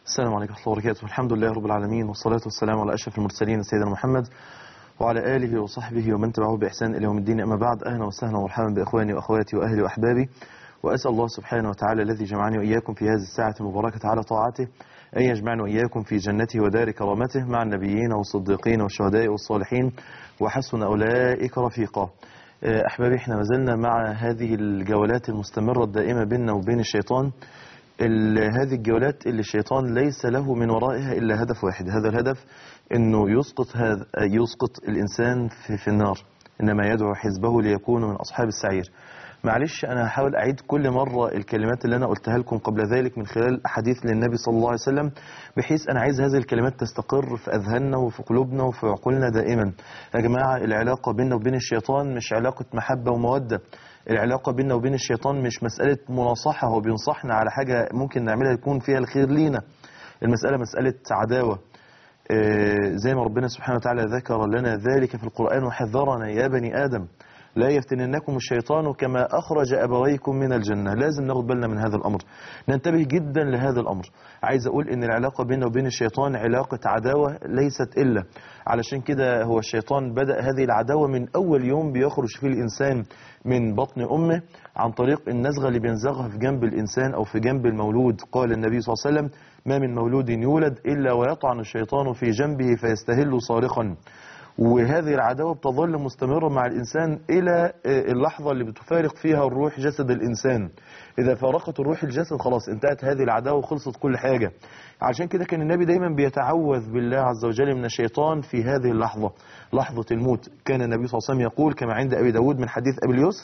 السلام عليكم ورحمة الله وبركاته الحمد لله رب العالمين والصلاة والسلام على أشرف المرسلين سيدنا محمد وعلى آله وصحبه ومن تبعه بإحسان إلى يوم الدين أما بعد أهلا وسهلا ومرحبا بإخواني وأخواتي وأهلي وأحبابي وأسأل الله سبحانه وتعالى الذي جمعني وإياكم في هذه الساعة المباركة على طاعته أن يجمعنا وإياكم في جنته ودار كرامته مع النبيين والصديقين والشهداء والصالحين وحسن أولئك رفيقا أحبابي احنا ما زلنا مع هذه الجولات المستمرة الدائمة بيننا وبين الشيطان هذه الجولات اللي الشيطان ليس له من ورائها إلا هدف واحد هذا الهدف أنه يسقط, هذا يسقط الإنسان في, في النار إنما يدعو حزبه ليكونوا من أصحاب السعير معلش أنا هحاول أعيد كل مرة الكلمات اللي أنا قلتها لكم قبل ذلك من خلال أحاديث للنبي صلى الله عليه وسلم بحيث أنا عايز هذه الكلمات تستقر في أذهاننا وفي قلوبنا وفي عقولنا دائما يا جماعة العلاقة بيننا وبين الشيطان مش علاقة محبة ومودة العلاقة بيننا وبين الشيطان مش مسألة مناصحة هو بينصحنا على حاجة ممكن نعملها يكون فيها الخير لينا المسألة مسألة عداوة زي ما ربنا سبحانه وتعالى ذكر لنا ذلك في القرآن وحذرنا يا بني آدم لا يفتننكم الشيطان كما أخرج أبويكم من الجنة لازم ناخد بالنا من هذا الأمر ننتبه جدا لهذا الأمر عايز أقول إن العلاقة بيننا وبين الشيطان علاقة عداوة ليست إلا علشان كده هو الشيطان بدأ هذه العداوة من أول يوم بيخرج فيه الإنسان من بطن أمه عن طريق النزغة اللي بينزغها في جنب الإنسان أو في جنب المولود قال النبي صلى الله عليه وسلم ما من مولود يولد إلا ويطعن الشيطان في جنبه فيستهل صارخا وهذه العداوة بتظل مستمرة مع الإنسان إلى اللحظة اللي بتفارق فيها الروح جسد الإنسان إذا فارقت الروح الجسد خلاص انتهت هذه العداوة وخلصت كل حاجة عشان كده كان النبي دايما بيتعوذ بالله عز وجل من الشيطان في هذه اللحظة لحظة الموت كان النبي صلى الله عليه وسلم يقول كما عند أبي داود من حديث أبي اليسر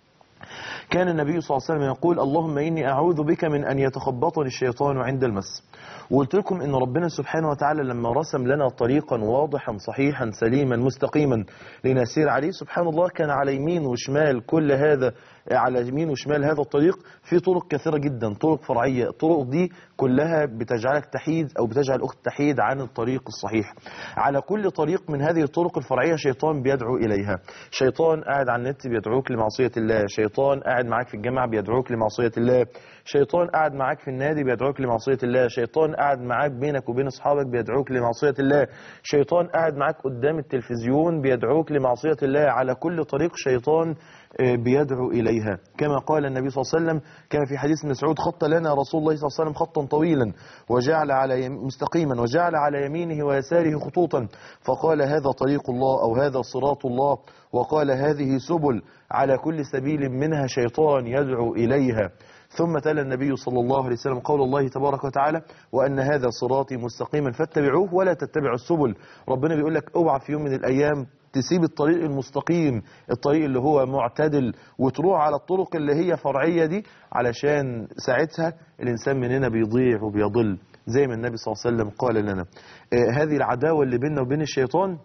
كان النبي صلى الله عليه وسلم يقول اللهم إني أعوذ بك من أن يتخبطني الشيطان عند المس وقلت لكم إن ربنا سبحانه وتعالى لما رسم لنا طريقا واضحا صحيحا سليما مستقيما لنسير عليه سبحان الله كان على يمين وشمال كل هذا على يمين وشمال هذا الطريق في طرق كثيرة جدا طرق فرعية الطرق دي كلها بتجعلك تحيد أو بتجعل أخت تحيد عن الطريق الصحيح على كل طريق من هذه الطرق الفرعية شيطان بيدعو إليها شيطان قاعد على النت بيدعوك لمعصية الله شيطان قاعد معاك في الجامعة بيدعوك لمعصية الله شيطان قاعد معاك في النادي بيدعوك لمعصية الله شيطان قاعد معاك بينك وبين أصحابك بيدعوك لمعصية الله شيطان قاعد معاك قدام التلفزيون بيدعوك لمعصية الله على كل طريق شيطان بيدعو إليها كما قال النبي صلى الله عليه وسلم كما في حديث مسعود خط لنا رسول الله صلى الله عليه وسلم خطا طويلا وجعل على مستقيما وجعل على يمينه ويساره خطوطا فقال هذا طريق الله أو هذا صراط الله وقال هذه سبل على كل سبيل منها شيطان يدعو إليها ثم تلا النبي صلى الله عليه وسلم قول الله تبارك وتعالى وأن هذا صراطي مستقيما فاتبعوه ولا تتبعوا السبل ربنا بيقول لك اوعى في يوم من الأيام تسيب الطريق المستقيم الطريق اللي هو معتدل وتروح على الطرق اللي هي فرعية دي علشان ساعتها الإنسان مننا بيضيع وبيضل زي ما النبي صلى الله عليه وسلم قال لنا آه هذه العداوة اللي بيننا وبين الشيطان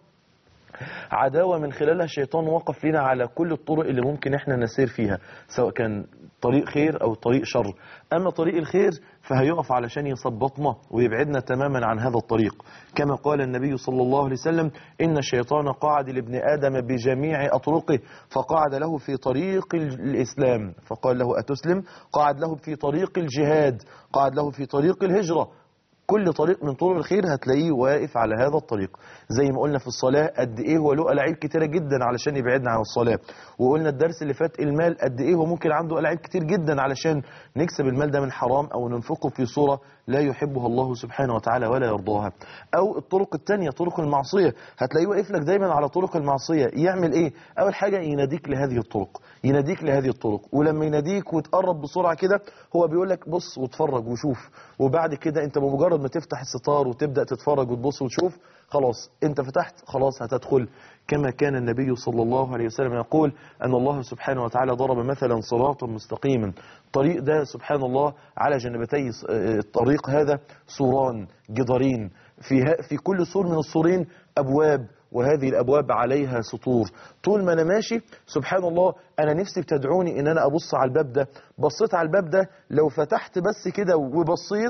عداوة من خلالها الشيطان وقف لنا على كل الطرق اللي ممكن احنا نسير فيها سواء كان طريق خير او طريق شر اما طريق الخير فهيقف علشان يثبطنا ويبعدنا تماما عن هذا الطريق كما قال النبي صلى الله عليه وسلم ان الشيطان قاعد لابن ادم بجميع اطرقه فقعد له في طريق الاسلام فقال له اتسلم قعد له في طريق الجهاد قعد له في طريق الهجرة كل طريق من طرق الخير هتلاقيه واقف على هذا الطريق زي ما قلنا في الصلاة قد ايه هو له ألاعيب كتيرة جدا علشان يبعدنا عن الصلاة وقلنا الدرس اللي فات المال قد ايه هو ممكن عنده ألاعيب كتير جدا علشان نكسب المال ده من حرام او ننفقه في صورة لا يحبها الله سبحانه وتعالى ولا يرضاها او الطرق التانية طرق المعصية هتلاقيه واقف لك دايما على طرق المعصية يعمل ايه اول حاجة يناديك لهذه الطرق يناديك لهذه الطرق ولما يناديك وتقرب بسرعة كده هو بيقول لك بص واتفرج وشوف وبعد كده انت بمجرد ما تفتح الستار وتبدأ تتفرج وتبص وتشوف خلاص انت فتحت خلاص هتدخل كما كان النبي صلى الله عليه وسلم يقول أن الله سبحانه وتعالى ضرب مثلا صراطا مستقيما الطريق ده سبحان الله على جانبتي الطريق هذا سوران جدارين في, في كل سور من السورين أبواب وهذه الأبواب عليها سطور طول ما أنا ماشي سبحان الله أنا نفسي بتدعوني إن أنا أبص على الباب ده بصيت على الباب ده لو فتحت بس كده وبصيت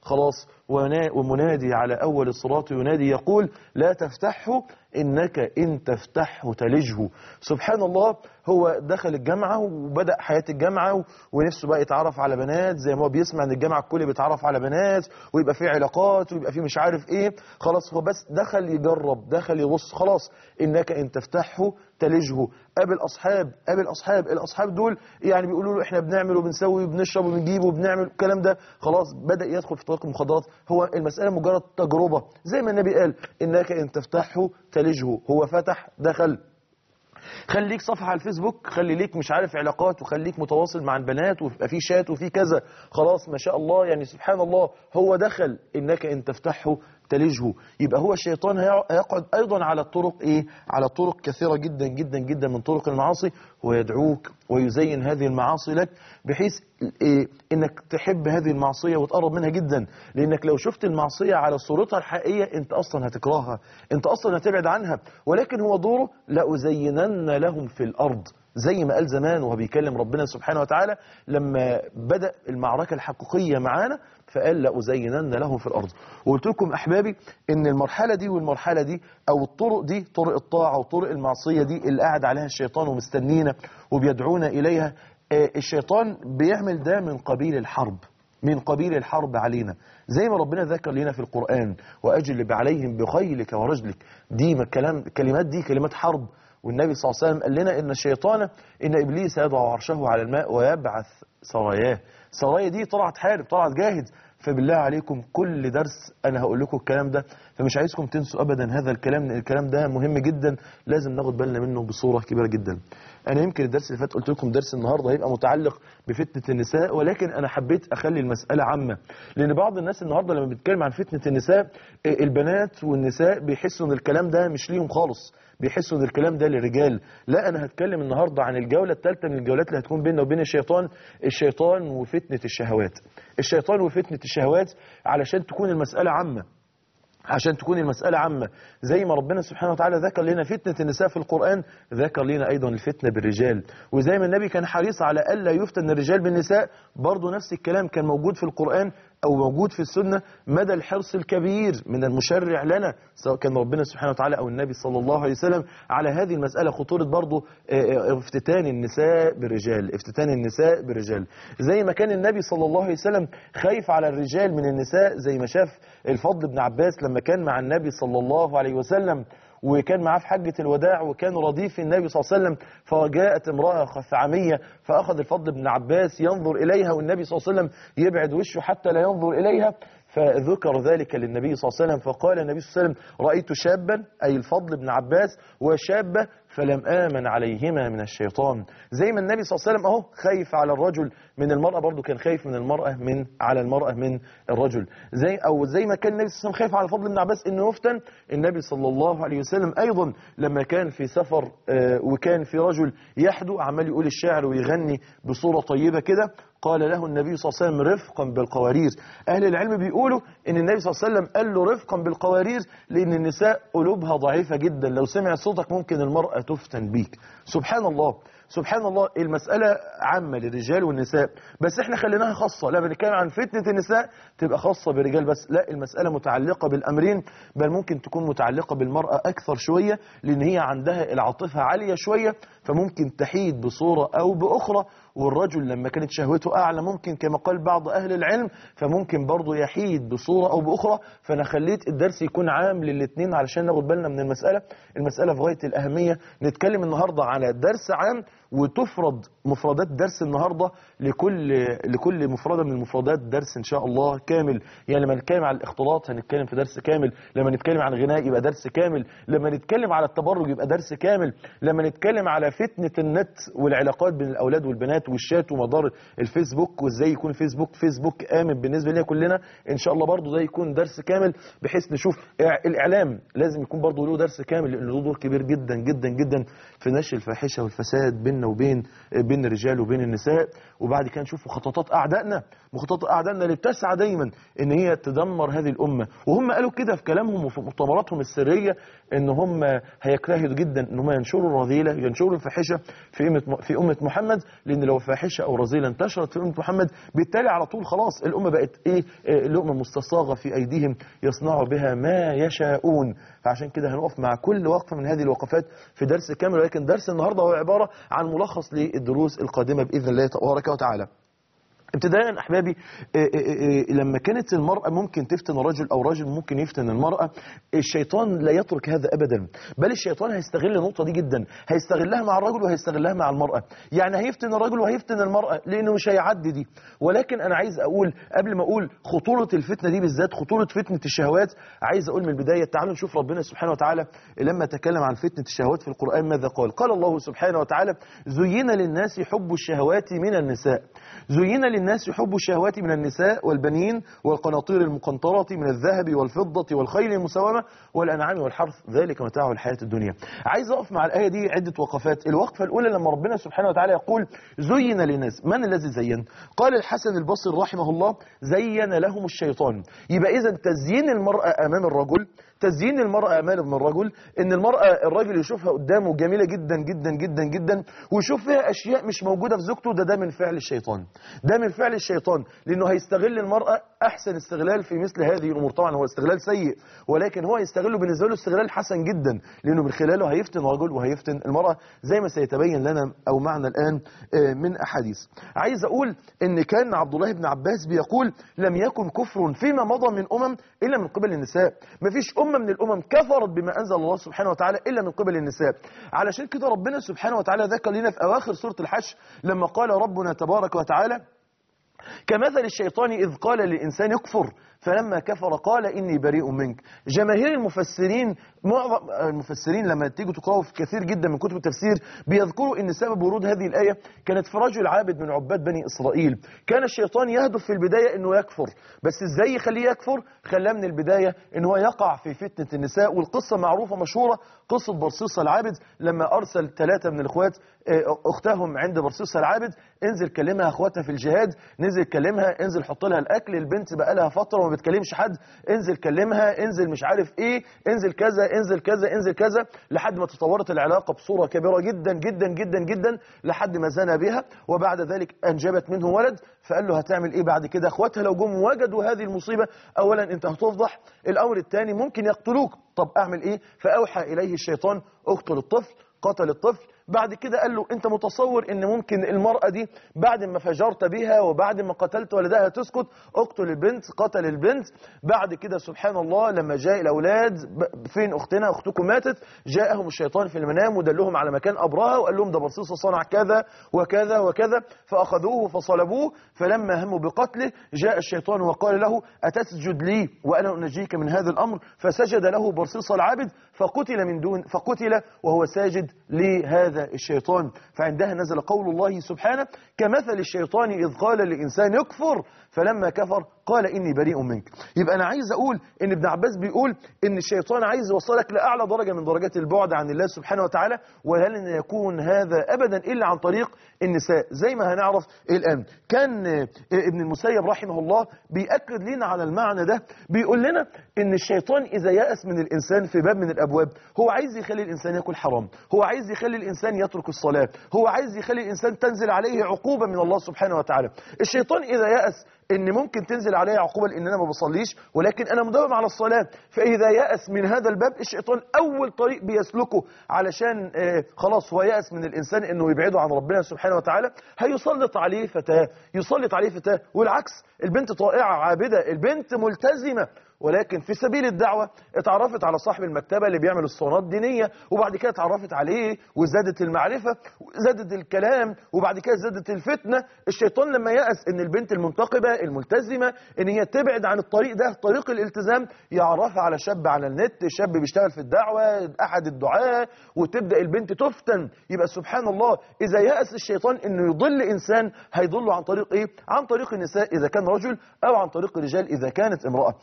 خلاص ونا- ومنادي على أول الصراط ينادي يقول لا تفتحه إنك إن تفتحه تلجه سبحان الله هو دخل الجامعة وبدأ حياة الجامعة و- ونفسه بقى يتعرف على بنات زي ما هو بيسمع ان الجامعة الكل بيتعرف على بنات ويبقى فيه علاقات ويبقى فيه مش عارف ايه خلاص هو بس دخل يجرب دخل يبص خلاص انك ان تفتحه تلجه قابل اصحاب قابل اصحاب الاصحاب دول يعني بيقولوا له احنا بنعمل وبنسوي وبنشرب وبنجيب وبنعمل الكلام ده خلاص بدا يدخل في طريق المخدرات هو المساله مجرد تجربه زي ما النبي قال انك ان تفتحه تلجه هو فتح دخل خليك صفحة على الفيسبوك خلي ليك مش عارف علاقات وخليك متواصل مع البنات ويبقى في شات وفي كذا خلاص ما شاء الله يعني سبحان الله هو دخل انك ان تفتحه تلجه يبقى هو الشيطان هيع- هيقعد ايضا على الطرق ايه على طرق كثيرة جدا جدا جدا من طرق المعاصي ويدعوك ويزين هذه المعاصي لك بحيث إيه انك تحب هذه المعصية وتقرب منها جدا لانك لو شفت المعصية على صورتها الحقيقية انت اصلا هتكرهها انت اصلا هتبعد عنها ولكن هو دوره لأزينن لهم في الارض زي ما قال زمان وهو بيكلم ربنا سبحانه وتعالى لما بدأ المعركة الحقيقية معانا فقال لأزينن لهم في الأرض وقلت لكم أحبابي إن المرحلة دي والمرحلة دي أو الطرق دي طرق الطاعة وطرق المعصية دي اللي قاعد عليها الشيطان ومستنينا وبيدعونا إليها آه، الشيطان بيعمل ده من قبيل الحرب من قبيل الحرب علينا زي ما ربنا ذكر لنا في القرآن وأجلب عليهم بخيلك ورجلك دي ما كلام كلمات دي كلمات حرب والنبي صلى الله عليه وسلم قال لنا إن الشيطان إن إبليس يضع عرشه على الماء ويبعث سراياه سرايا دي طلعت حارب طلعت جاهد فبالله عليكم كل درس أنا هقول لكم الكلام ده فمش عايزكم تنسوا أبدا هذا الكلام لأن الكلام ده مهم جدا لازم ناخد بالنا منه بصورة كبيرة جدا أنا يمكن الدرس اللي فات قلت لكم درس النهاردة هيبقى متعلق بفتنة النساء ولكن أنا حبيت أخلي المسألة عامة لأن بعض الناس النهاردة لما بيتكلم عن فتنة النساء إيه، البنات والنساء بيحسوا إن الكلام ده مش ليهم خالص بيحسوا ان الكلام ده للرجال لا انا هتكلم النهارده عن الجوله الثالثه من الجولات اللي هتكون بيننا وبين الشيطان الشيطان وفتنه الشهوات الشيطان وفتنه الشهوات علشان تكون المساله عامه عشان تكون المسألة عامة زي ما ربنا سبحانه وتعالى ذكر لنا فتنة النساء في القرآن ذكر لنا أيضا الفتنة بالرجال وزي ما النبي كان حريص على ألا يفتن الرجال بالنساء برضو نفس الكلام كان موجود في القرآن أو موجود في السنة مدى الحرص الكبير من المشرع لنا سواء كان ربنا سبحانه وتعالى أو النبي صلى الله عليه وسلم على هذه المسألة خطورة برضو آه، آه، افتتان النساء بالرجال افتتان النساء بالرجال زي ما كان النبي صلى الله عليه وسلم خايف على الرجال من النساء زي ما شاف الفضل بن عباس لما كان مع النبي صلى الله عليه وسلم وكان معاه في حجة الوداع وكان رديف النبي صلى الله عليه وسلم فجاءت امرأة خثعمية فأخذ الفضل بن عباس ينظر إليها والنبي صلى الله عليه وسلم يبعد وشه حتى لا ينظر إليها فذكر ذلك للنبي صلى الله عليه وسلم فقال النبي صلى الله عليه وسلم رأيت شابا أي الفضل بن عباس وشابة فلم آمن عليهما من الشيطان زي ما النبي صلى الله عليه وسلم أهو خايف على الرجل من المرأة برضو كان خايف من المرأة من على المرأة من الرجل زي أو زي ما كان النبي صلى الله عليه وسلم خايف على الفضل بن عباس إنه يفتن النبي صلى الله عليه وسلم أيضا لما كان في سفر آه، وكان في رجل يحدو عمال يقول الشعر ويغني بصورة طيبة كده قال له النبي صلى الله عليه وسلم رفقا بالقوارير أهل العلم بيقولوا إن النبي صلى الله عليه وسلم قال له رفقا بالقوارير لأن النساء قلوبها ضعيفة جدا لو سمعت صوتك ممكن المرأة تفتن بيك سبحان الله سبحان الله المسألة عامة للرجال والنساء بس احنا خليناها خاصة لا بنتكلم عن فتنة النساء تبقى خاصة بالرجال بس لا المسألة متعلقة بالأمرين بل ممكن تكون متعلقة بالمرأة أكثر شوية لأن هي عندها العاطفة عالية شوية فممكن تحيد بصورة أو بأخرى والرجل لما كانت شهوته أعلى ممكن كما قال بعض أهل العلم فممكن برضه يحيد بصورة أو بأخرى فأنا خليت الدرس يكون عام للاثنين علشان ناخد بالنا من المسألة المسألة في غاية الأهمية نتكلم النهاردة على درس عام وتفرض مفردات درس النهاردة لكل لكل مفردة من المفردات درس إن شاء الله كامل يعني لما نتكلم على الاختلاط هنتكلم في درس كامل لما نتكلم عن الغناء يبقى درس كامل لما نتكلم على التبرج يبقى درس كامل لما نتكلم على فتنة النت والعلاقات بين الأولاد والبنات والشات ومدار الفيسبوك وازاي يكون فيسبوك فيسبوك آمن بالنسبة لنا كلنا إن شاء الله برضو ده يكون درس كامل بحيث نشوف إع- الإعلام لازم يكون برضو له درس كامل لأنه له دور كبير جدا جدا جدا في نشر الفاحشة والفساد بيننا بيننا وبين بين الرجال وبين النساء وبعد كده نشوف مخططات اعدائنا مخططات اعدائنا اللي بتسعى دايما ان هي تدمر هذه الامه وهم قالوا كده في كلامهم وفي مؤتمراتهم السريه ان هم هيجتهدوا جدا ان هم ينشروا الرذيله ينشروا الفاحشه في امه في امه محمد لان لو فاحشه او رذيله انتشرت في امه محمد بالتالي على طول خلاص الامه بقت ايه آه، لقمه مستصاغه في ايديهم يصنعوا بها ما يشاءون فعشان كده هنقف مع كل وقفه من هذه الوقفات في درس كامل ولكن درس النهارده هو عباره عن ملخص للدروس القادمه باذن الله تبارك وتعالى ابتداء احبابي إيه إيه إيه لما كانت المراه ممكن تفتن رجل او رجل ممكن يفتن المراه الشيطان لا يترك هذا ابدا بل الشيطان هيستغل النقطه دي جدا هيستغلها مع الرجل وهيستغلها مع المراه يعني هيفتن الرجل وهيفتن المراه لانه مش هيعدي دي ولكن انا عايز اقول قبل ما اقول خطوره الفتنه دي بالذات خطوره فتنه الشهوات عايز اقول من البدايه تعالوا نشوف ربنا سبحانه وتعالى لما تكلم عن فتنه الشهوات في القران ماذا قال قال الله سبحانه وتعالى زين للناس حب الشهوات من النساء زين للناس حب الشهوات من النساء والبنين والقناطير المقنطرة من الذهب والفضة والخيل المسومة والأنعام والحرث ذلك متاع الحياة الدنيا عايز أقف مع الآية دي عدة وقفات الوقفة الأولى لما ربنا سبحانه وتعالى يقول زين للناس من الذي زين قال الحسن البصري رحمه الله زين لهم الشيطان يبقى إذا تزيين المرأة أمام الرجل تزيين المرأة أمام الرجل إن المرأة الراجل يشوفها قدامه جميلة جدا جدا جدا جدا ويشوف فيها أشياء مش موجودة في زوجته ده ده من فعل الشيطان ده من فعل الشيطان لأنه هيستغل المرأة أحسن استغلال في مثل هذه الأمور طبعا هو استغلال سيء ولكن هو يستغله بالنسبة له استغلال حسن جدا لأنه من خلاله هيفتن رجل وهيفتن المرأة زي ما سيتبين لنا أو معنا الآن آه، من أحاديث عايز أقول إن كان عبد الله بن عباس بيقول لم يكن كفر فيما مضى من أمم إلا من قبل النساء مفيش أمة من الأمم كفرت بما أنزل الله سبحانه وتعالى إلا من قبل النساء علشان كده ربنا سبحانه وتعالى ذكر لنا في أواخر سورة الحشر لما قال ربنا تبارك وتعالى كمثل الشيطان إذ قال للإنسان اكفر فلما كفر قال إني بريء منك جماهير المفسرين معظم المفسرين لما تيجوا تقرأوا في كثير جدا من كتب التفسير بيذكروا إن سبب ورود هذه الآية كانت في رجل عابد من عباد بني إسرائيل كان الشيطان يهدف في البداية إنه يكفر بس إزاي يخليه يكفر خلاه من البداية إن هو يقع في فتنة النساء والقصة معروفة مشهورة قصة برصيصة العابد لما أرسل ثلاثة من الإخوات آه، أختهم عند برصيصة العابد انزل كلمها أخواتها في الجهاد نزل كلمها انزل حط لها الأكل البنت بقى لها فترة وما بتكلمش حد انزل كلمها انزل مش عارف إيه انزل كذا انزل كذا انزل كذا لحد ما تطورت العلاقة بصورة كبيرة جدا جدا جدا جدا لحد ما زنى بها وبعد ذلك أنجبت منه ولد فقال له هتعمل إيه بعد كده أخواتها لو جم وجدوا هذه المصيبة أولا أنت هتفضح الأمر الثاني ممكن يقتلوك طب أعمل إيه فأوحى إليه الشيطان اقتل الطفل قتل الطفل بعد كده قال له انت متصور ان ممكن المرأة دي بعد ما فجرت بها وبعد ما قتلت ولدها تسكت اقتل البنت قتل البنت بعد كده سبحان الله لما جاء الاولاد ب- فين اختنا اختكم ماتت جاءهم الشيطان في المنام ودلهم على مكان ابرها وقال لهم ده برصيصة صنع كذا وكذا وكذا فاخذوه فصلبوه فلما هموا بقتله جاء الشيطان وقال له اتسجد لي وانا انجيك من هذا الامر فسجد له برصيصة العبد فقتل من دون فقتل وهو ساجد لهذا الشيطان فعندها نزل قول الله سبحانه كمثل الشيطان إذ قال للإنسان يكفر فلما كفر قال إني بريء منك يبقى أنا عايز أقول إن ابن عباس بيقول إن الشيطان عايز يوصلك لأعلى درجة من درجات البعد عن الله سبحانه وتعالى ولن يكون هذا أبدا إلا عن طريق النساء زي ما هنعرف الآن كان آه، ابن المسيب رحمه الله بيأكد لنا على المعنى ده بيقول لنا إن الشيطان إذا يأس من الإنسان في باب من الأبواب هو عايز يخلي الإنسان يأكل حرام هو عايز يخلي الإنسان يترك الصلاة هو عايز يخلي الإنسان تنزل عليه عقوبة من الله سبحانه وتعالى الشيطان إذا يأس ان ممكن تنزل عليه عقوبه لان انا ما بصليش ولكن انا مداوم على الصلاه فاذا يأس من هذا الباب الشيطان اول طريق بيسلكه علشان آه خلاص هو يأس من الانسان انه يبعده عن ربنا سبحانه وتعالى هيسلط عليه فتاه يسلط عليه فتاه والعكس البنت طائعه عابده البنت ملتزمه ولكن في سبيل الدعوة اتعرفت على صاحب المكتبة اللي بيعمل الصونات دينية وبعد كده اتعرفت عليه وزادت المعرفة زادت الكلام وبعد كده زادت الفتنة الشيطان لما يأس ان البنت المنتقبة الملتزمة ان هي تبعد عن الطريق ده طريق الالتزام يعرفها على شاب على النت شاب بيشتغل في الدعوة احد الدعاة وتبدأ البنت تفتن يبقى سبحان الله اذا يأس الشيطان انه يضل انسان هيضله عن طريق ايه عن طريق النساء اذا كان رجل او عن طريق الرجال اذا كانت امرأة علشان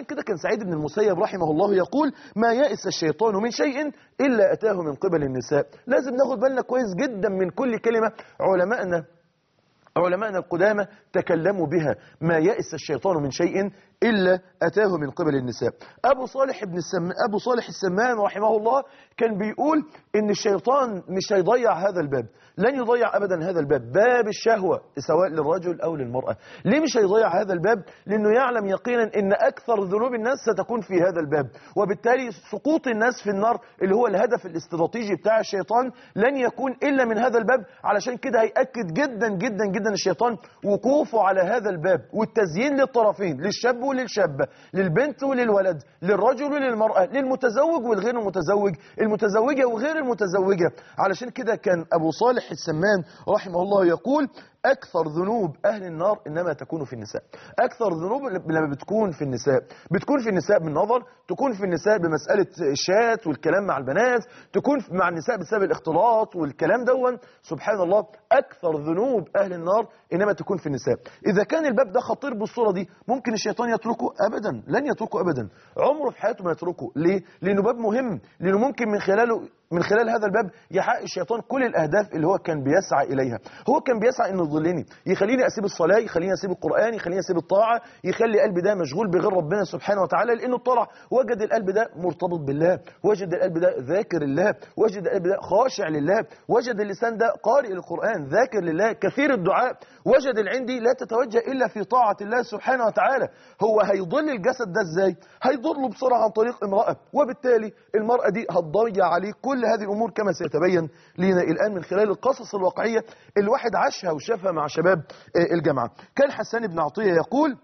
كده كان سعيد بن المسيب رحمه الله يقول ما يئس الشيطان من شيء إلا أتاه من قبل النساء لازم ناخد بالنا كويس جدا من كل كلمة علماءنا علماءنا القدامى تكلموا بها ما يئس الشيطان من شيء إلا أتاه من قبل النساء أبو صالح بن السم... أبو صالح السمان رحمه الله كان بيقول إن الشيطان مش هيضيع هذا الباب لن يضيع أبدا هذا الباب باب الشهوة سواء للرجل أو للمرأة ليه مش هيضيع هذا الباب لأنه يعلم يقينا إن أكثر ذنوب الناس ستكون في هذا الباب وبالتالي سقوط الناس في النار اللي هو الهدف الاستراتيجي بتاع الشيطان لن يكون إلا من هذا الباب علشان كده هيأكد جدا جدا جدا الشيطان وقوفه على هذا الباب والتزيين للطرفين للشاب وللشابة للبنت وللولد للرجل وللمرأة للمتزوج والغير المتزوج المتزوجة وغير المتزوجة علشان كده كان أبو صالح السمان رحمه الله يقول أكثر ذنوب أهل النار إنما تكون في النساء أكثر ذنوب لما بتكون في النساء بتكون في النساء بالنظر تكون في النساء بمسألة الشات والكلام مع البنات تكون مع النساء بسبب الاختلاط والكلام دون سبحان الله أكثر ذنوب أهل النار إنما تكون في النساء إذا كان الباب ده خطير بالصورة دي ممكن الشيطان يتركه أبدا لن يتركه أبدا عمره في حياته ما يتركه ليه؟ لأنه باب مهم لأنه ممكن من خلاله من خلال هذا الباب يحقق الشيطان كل الأهداف اللي هو كان بيسعى إليها هو كان بيسعى إنه يضلني يخليني أسيب الصلاة يخليني أسيب القرآن يخليني أسيب الطاعة يخلي قلبي ده مشغول بغير ربنا سبحانه وتعالى لأنه طلع وجد القلب ده مرتبط بالله وجد القلب ده ذاكر الله وجد القلب ده خاشع لله وجد اللسان ده قارئ للقرآن ذاكر لله كثير الدعاء وجد العندي لا تتوجه إلا في طاعة الله سبحانه وتعالى هو هيضل الجسد ده إزاي هيضله بسرعة عن طريق امرأة وبالتالي المرأة دي هتضيع عليه كل هذه الأمور كما سيتبين لنا الآن من خلال القصص الواقعية اللي الواحد عاشها وشافها مع شباب الجامعة كان حسان بن عطية يقول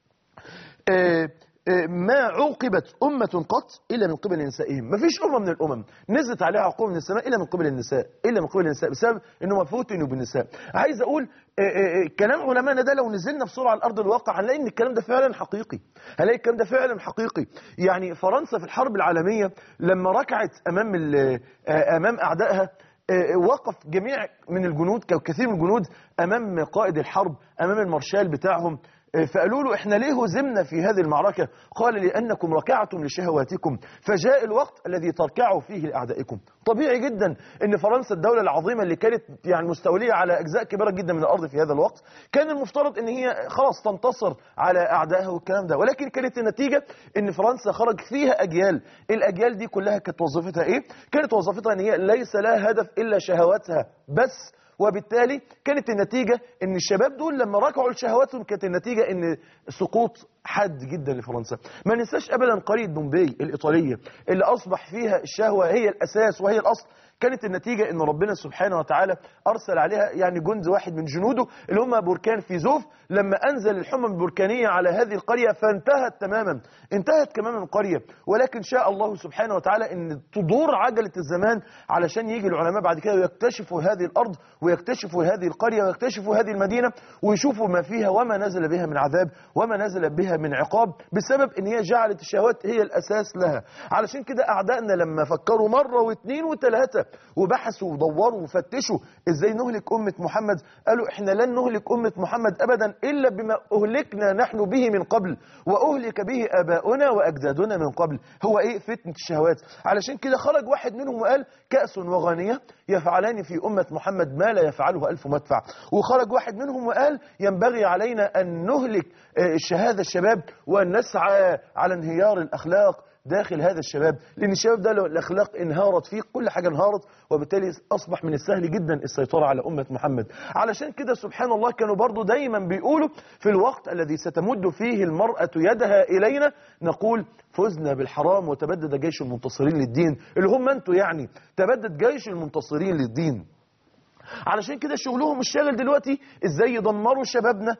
ما عوقبت أمة قط إلا من قبل نسائهم ما فيش أمة من الأمم نزلت عليها عقوبة من السماء إلا من قبل النساء إلا من قبل النساء بسبب أنهم فتنوا بالنساء عايز أقول كلام علمائنا ده لو نزلنا بسرعة على أرض الواقع هنلاقي أن الكلام ده فعلا حقيقي هنلاقي الكلام ده فعلا حقيقي يعني فرنسا في الحرب العالمية لما ركعت أمام أمام أعدائها وقف جميع من الجنود كثير من الجنود أمام قائد الحرب أمام المارشال بتاعهم فقالوا له احنا ليه هزمنا في هذه المعركة قال لأنكم ركعتم لشهواتكم فجاء الوقت الذي تركعوا فيه لأعدائكم طبيعي جدا ان فرنسا الدولة العظيمة اللي كانت يعني مستولية على أجزاء كبيرة جدا من الأرض في هذا الوقت كان المفترض ان هي خلاص تنتصر على أعدائها والكلام ده ولكن كانت النتيجة ان فرنسا خرج فيها أجيال الأجيال دي كلها كانت وظيفتها ايه كانت وظيفتها ان هي ليس لها هدف إلا شهواتها بس وبالتالي كانت النتيجة ان الشباب دول لما ركعوا لشهواتهم كانت النتيجة ان سقوط حاد جدا لفرنسا ما ننساش ابدا قرية بومبي الايطالية اللي اصبح فيها الشهوة هي الاساس وهي الاصل كانت النتيجة ان ربنا سبحانه وتعالى ارسل عليها يعني جند واحد من جنوده اللي هم بركان فيزوف لما انزل الحمم البركانية على هذه القرية فانتهت تماما انتهت تماما القرية ولكن شاء الله سبحانه وتعالى ان تدور عجلة الزمان علشان يجي العلماء بعد كده ويكتشفوا هذه الارض ويكتشفوا هذه القرية ويكتشفوا هذه المدينة ويشوفوا ما فيها وما نزل بها من عذاب وما نزل بها من عقاب بسبب ان هي جعلت الشهوات هي الاساس لها علشان كده اعدائنا لما فكروا مرة واثنين وثلاثة وبحثوا ودوروا وفتشوا ازاي نهلك أمة محمد قالوا احنا لن نهلك أمة محمد أبدا إلا بما أهلكنا نحن به من قبل وأهلك به آباؤنا وأجدادنا من قبل هو إيه فتنة الشهوات علشان كده خرج واحد منهم وقال كأس وغانية يفعلان في أمة محمد ما لا يفعله ألف مدفع وخرج واحد منهم وقال ينبغي علينا أن نهلك هذا الشباب وأن نسعى على انهيار الأخلاق داخل هذا الشباب لأن الشباب ده لو الأخلاق انهارت فيه كل حاجة انهارت وبالتالي أصبح من السهل جدا السيطرة على أمة محمد علشان كده سبحان الله كانوا برضو دايما بيقولوا في الوقت الذي ستمد فيه المرأة يدها إلينا نقول فزنا بالحرام وتبدد جيش المنتصرين للدين اللي هم أنتوا يعني تبدد جيش المنتصرين للدين علشان كده شغلهم الشاغل دلوقتي ازاي يدمروا شبابنا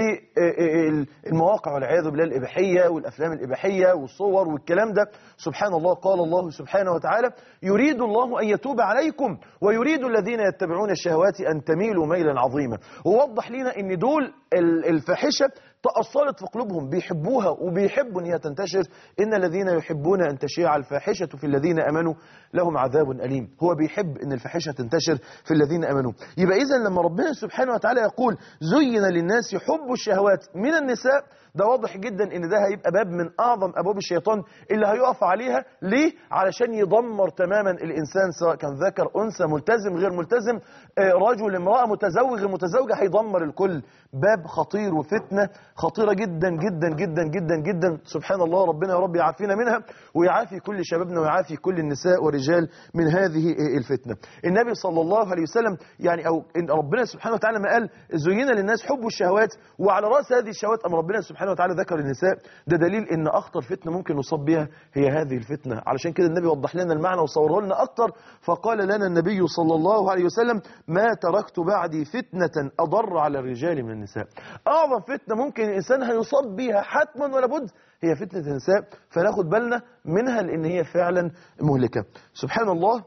بالمواقع والعياذ بالله الإباحية والأفلام الإباحية والصور والكلام ده سبحان الله قال الله سبحانه وتعالى يريد الله أن يتوب عليكم ويريد الذين يتبعون الشهوات أن تميلوا ميلا عظيما ووضح لنا أن دول الفاحشة تأصلت في قلوبهم بيحبوها وبيحبوا ان هي تنتشر ان الذين يحبون ان تشيع الفاحشه في الذين امنوا لهم عذاب اليم هو بيحب ان الفاحشه تنتشر في الذين امنوا يبقى اذا لما ربنا سبحانه وتعالى يقول زين للناس حب الشهوات من النساء ده واضح جدا ان ده هيبقى باب من اعظم ابواب الشيطان اللي هيقف عليها ليه علشان يدمر تماما الانسان سواء كان ذكر انثى ملتزم غير ملتزم آه، رجل امراه متزوج غير متزوجه هيدمر الكل باب خطير وفتنه خطيره جدا جدا جدا جدا جدا سبحان الله ربنا يا رب يعافينا منها ويعافي كل شبابنا ويعافي كل النساء والرجال من هذه آه، الفتنه النبي صلى الله عليه وسلم يعني او إن ربنا سبحانه وتعالى ما قال زين للناس حب الشهوات وعلى راس هذه الشهوات ام ربنا سبحانه وتعالى ذكر النساء ده دليل ان اخطر فتنه ممكن نصاب بها هي هذه الفتنه علشان كده النبي وضح لنا المعنى وصوره لنا اكتر فقال لنا النبي صلى الله عليه وسلم ما تركت بعدي فتنه اضر على الرجال من النساء اعظم فتنه ممكن الانسان هيصاب بها حتما ولا بد هي فتنه النساء فناخد بالنا منها لان هي فعلا مهلكه سبحان الله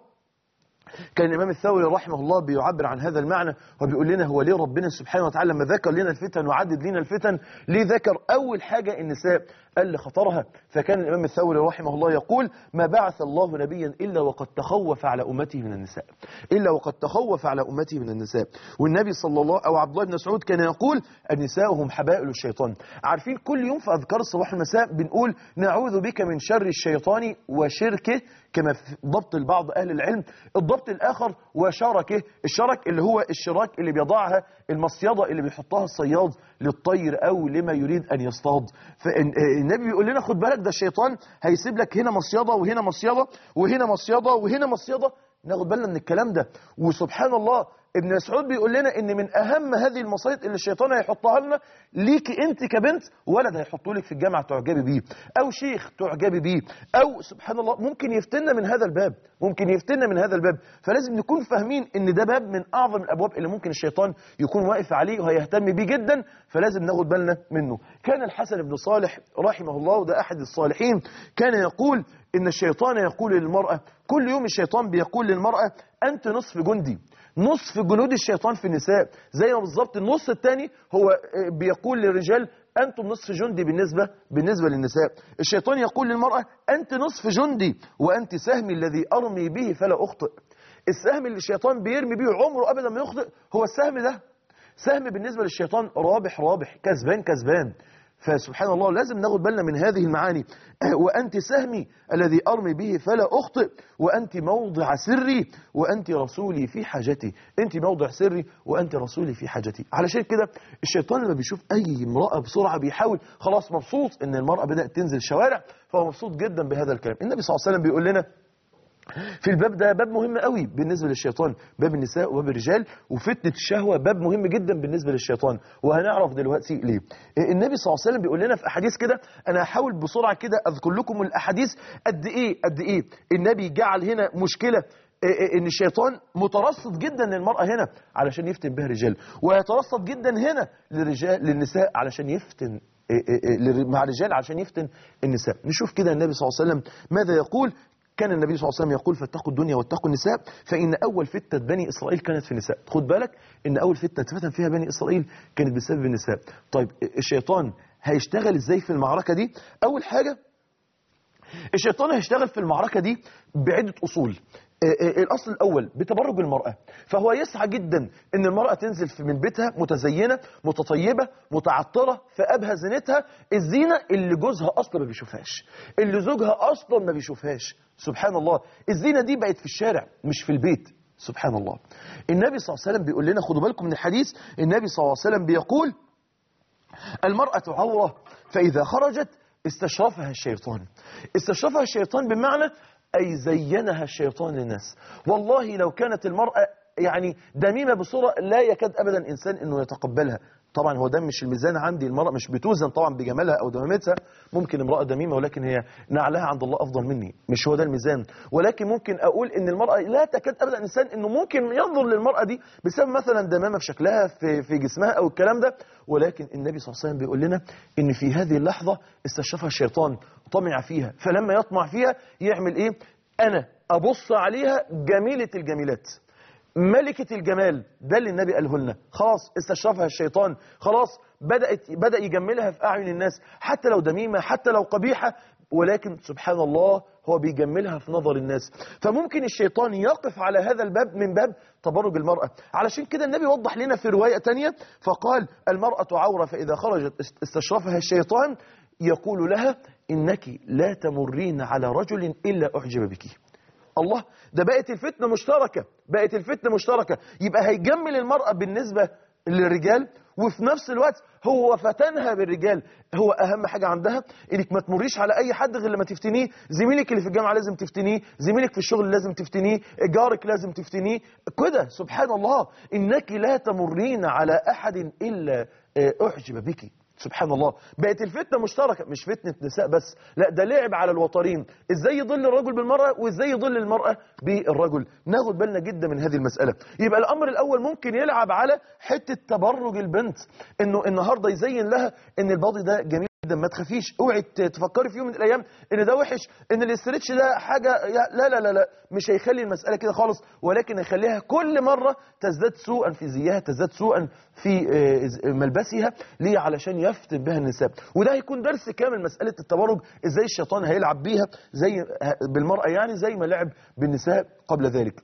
كان الإمام الثوري رحمه الله بيعبر عن هذا المعنى وبيقول لنا هو ليه ربنا سبحانه وتعالى لما ذكر لنا الفتن وعدد لنا الفتن ليه ذكر أول حاجة النساء قال لخطرها فكان الإمام الثوري رحمه الله يقول ما بعث الله نبيا إلا وقد تخوف على أمته من النساء إلا وقد تخوف على أمته من النساء والنبي صلى الله أو عبد الله بن مسعود كان يقول النساء هم حبائل الشيطان عارفين كل يوم في أذكار الصباح والمساء بنقول نعوذ بك من شر الشيطان وشركه كما في ضبط البعض أهل العلم الضبط الآخر وشركه الشرك اللي هو الشراك اللي بيضعها المصيدة اللي بيحطها الصياد للطير أو لما يريد أن يصطاد فالنبي بيقول لنا خد بالك ده الشيطان هيسيب لك هنا مصيدة وهنا مصيدة وهنا مصيدة وهنا مصيدة ناخد بالنا من الكلام ده وسبحان الله ابن مسعود بيقول لنا ان من اهم هذه المصايد اللي الشيطان هيحطها لنا ليكي انت كبنت ولد هيحطه لك في الجامعه تعجبي بيه او شيخ تعجبي بيه او سبحان الله ممكن يفتنا من هذا الباب ممكن يفتنا من هذا الباب فلازم نكون فاهمين ان ده باب من اعظم الابواب اللي ممكن الشيطان يكون واقف عليه وهيهتم بيه جدا فلازم ناخد بالنا منه كان الحسن بن صالح رحمه الله وده احد الصالحين كان يقول ان الشيطان يقول للمراه كل يوم الشيطان بيقول للمراه انت نصف جندي نصف جنود الشيطان في النساء زي ما بالظبط النص الثاني هو بيقول للرجال أنتم نصف جندي بالنسبة بالنسبة للنساء الشيطان يقول للمرأة أنت نصف جندي وأنت سهمي الذي أرمي به فلا أخطئ السهم اللي الشيطان بيرمي به عمره أبدا ما يخطئ هو السهم ده سهم بالنسبة للشيطان رابح رابح كسبان كسبان فسبحان الله لازم ناخد بالنا من هذه المعاني وأنت سهمي الذي أرمي به فلا أخطئ وأنت موضع سري وأنت رسولي في حاجتي أنت موضع سري وأنت رسولي في حاجتي علشان كده الشيطان لما بيشوف أي امرأة بسرعة بيحاول خلاص مبسوط أن المرأة بدأت تنزل الشوارع فهو مبسوط جدا بهذا الكلام النبي صلى الله عليه وسلم بيقول لنا في الباب ده باب مهم قوي بالنسبة للشيطان باب النساء وباب الرجال وفتنة الشهوة باب مهم جدا بالنسبة للشيطان وهنعرف دلوقتي ليه النبي صلى الله عليه وسلم بيقول لنا في أحاديث كده أنا هحاول بسرعة كده أذكر لكم الأحاديث قد إيه قد إيه النبي جعل هنا مشكلة ان الشيطان مترصد جدا للمرأة هنا علشان يفتن بها الرجال ويترصد جدا هنا للرجال للنساء علشان يفتن مع الرجال عشان يفتن النساء نشوف كده النبي صلى الله عليه وسلم ماذا يقول كان النبي صلى الله عليه وسلم يقول فاتقوا الدنيا واتقوا النساء فإن أول فتنة بني إسرائيل كانت في النساء خد بالك إن أول فتنة اتفتن فيها بني إسرائيل كانت بسبب النساء طيب الشيطان هيشتغل إزاي في المعركة دي أول حاجة الشيطان هيشتغل في المعركة دي بعدة أصول الأصل الأول بتبرج المرأة فهو يسعى جدا أن المرأة تنزل من بيتها متزينة متطيبة متعطرة في أبهى زينتها الزينة اللي جوزها أصلا ما بيشوفهاش اللي زوجها أصلا ما بيشوفهاش سبحان الله الزينة دي بقت في الشارع مش في البيت سبحان الله النبي صلى الله عليه وسلم بيقول لنا خدوا بالكم من الحديث النبي صلى الله عليه وسلم بيقول المرأة عورة فإذا خرجت استشرفها الشيطان استشرفها الشيطان بمعنى أي زينها الشيطان للناس والله لو كانت المرأة يعني دميمة بصورة لا يكاد أبدا إنسان أنه يتقبلها طبعا هو ده مش الميزان عندي المرأة مش بتوزن طبعا بجمالها أو دمامتها ممكن امرأة دميمة ولكن هي نعلها عند الله أفضل مني مش هو ده الميزان ولكن ممكن أقول إن المرأة لا تكاد أبدا إنسان إنه ممكن ينظر للمرأة دي بسبب مثلا دمامة في شكلها في, في جسمها أو الكلام ده ولكن النبي صلى الله عليه وسلم بيقول لنا إن في هذه اللحظة استشرفها الشيطان طمع فيها فلما يطمع فيها يعمل إيه أنا أبص عليها جميلة الجميلات ملكة الجمال ده اللي النبي قاله لنا خلاص استشرفها الشيطان خلاص بدأت بدأ يجملها في أعين الناس حتى لو دميمة حتى لو قبيحة ولكن سبحان الله هو بيجملها في نظر الناس فممكن الشيطان يقف على هذا الباب من باب تبرج المرأة علشان كده النبي وضح لنا في رواية تانية فقال المرأة عورة فإذا خرجت استشرفها الشيطان يقول لها إنك لا تمرين على رجل إلا أعجب بك الله ده بقت الفتنة مشتركة بقت الفتنة مشتركة يبقى هيجمل المرأة بالنسبة للرجال وفي نفس الوقت هو فتنها بالرجال هو أهم حاجة عندها إنك ما تمريش على أي حد غير لما تفتنيه زميلك اللي في الجامعة لازم تفتنيه زميلك في الشغل لازم تفتنيه جارك لازم تفتنيه كده سبحان الله إنك لا تمرين على أحد إلا أعجب بك سبحان الله بقت الفتنة مشتركة مش فتنة نساء بس لا ده لعب على الوترين ازاي يضل الرجل بالمرأة وازاي يضل المرأة بالرجل ناخد بالنا جدا من هذه المسألة يبقى الامر الاول ممكن يلعب على حتة تبرج البنت انه النهاردة يزين لها ان الباضي ده جميل جدا ما تخافيش اوعي تفكري في يوم من الايام ان ده وحش ان الاسترتش ده حاجه لا لا لا لا مش هيخلي المساله كده خالص ولكن هيخليها كل مره تزداد سوءا في زيها تزداد سوءا في ملبسها ليه علشان يفتن بها النساء وده هيكون درس كامل مساله التبرج ازاي الشيطان هيلعب بيها زي بالمراه يعني زي ما لعب بالنساء قبل ذلك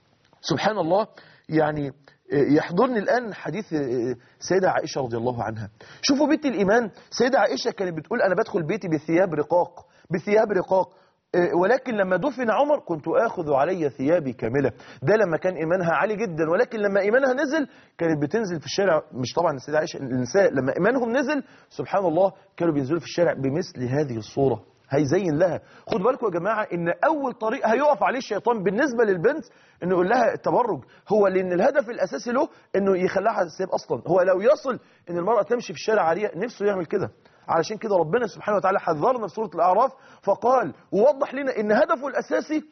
سبحان الله يعني يحضرني الآن حديث سيدة عائشة رضي الله عنها شوفوا بيت الإيمان سيدة عائشة كانت بتقول أنا بدخل بيتي بثياب رقاق بثياب رقاق ولكن لما دفن عمر كنت آخذ علي ثيابي كاملة ده لما كان إيمانها عالي جدا ولكن لما إيمانها نزل كانت بتنزل في الشارع مش طبعا السيدة عائشة النساء لما إيمانهم نزل سبحان الله كانوا بينزلوا في الشارع بمثل هذه الصورة هيزين لها خدوا بالكم يا جماعة ان اول طريق هيقف عليه الشيطان بالنسبة للبنت انه يقول لها التبرج هو لان الهدف الاساسي له انه يخليها تسيب اصلا هو لو يصل ان المرأة تمشي في الشارع عارية نفسه يعمل كده علشان كده ربنا سبحانه وتعالى حذرنا في سورة الأعراف فقال ووضح لنا ان هدفه الاساسي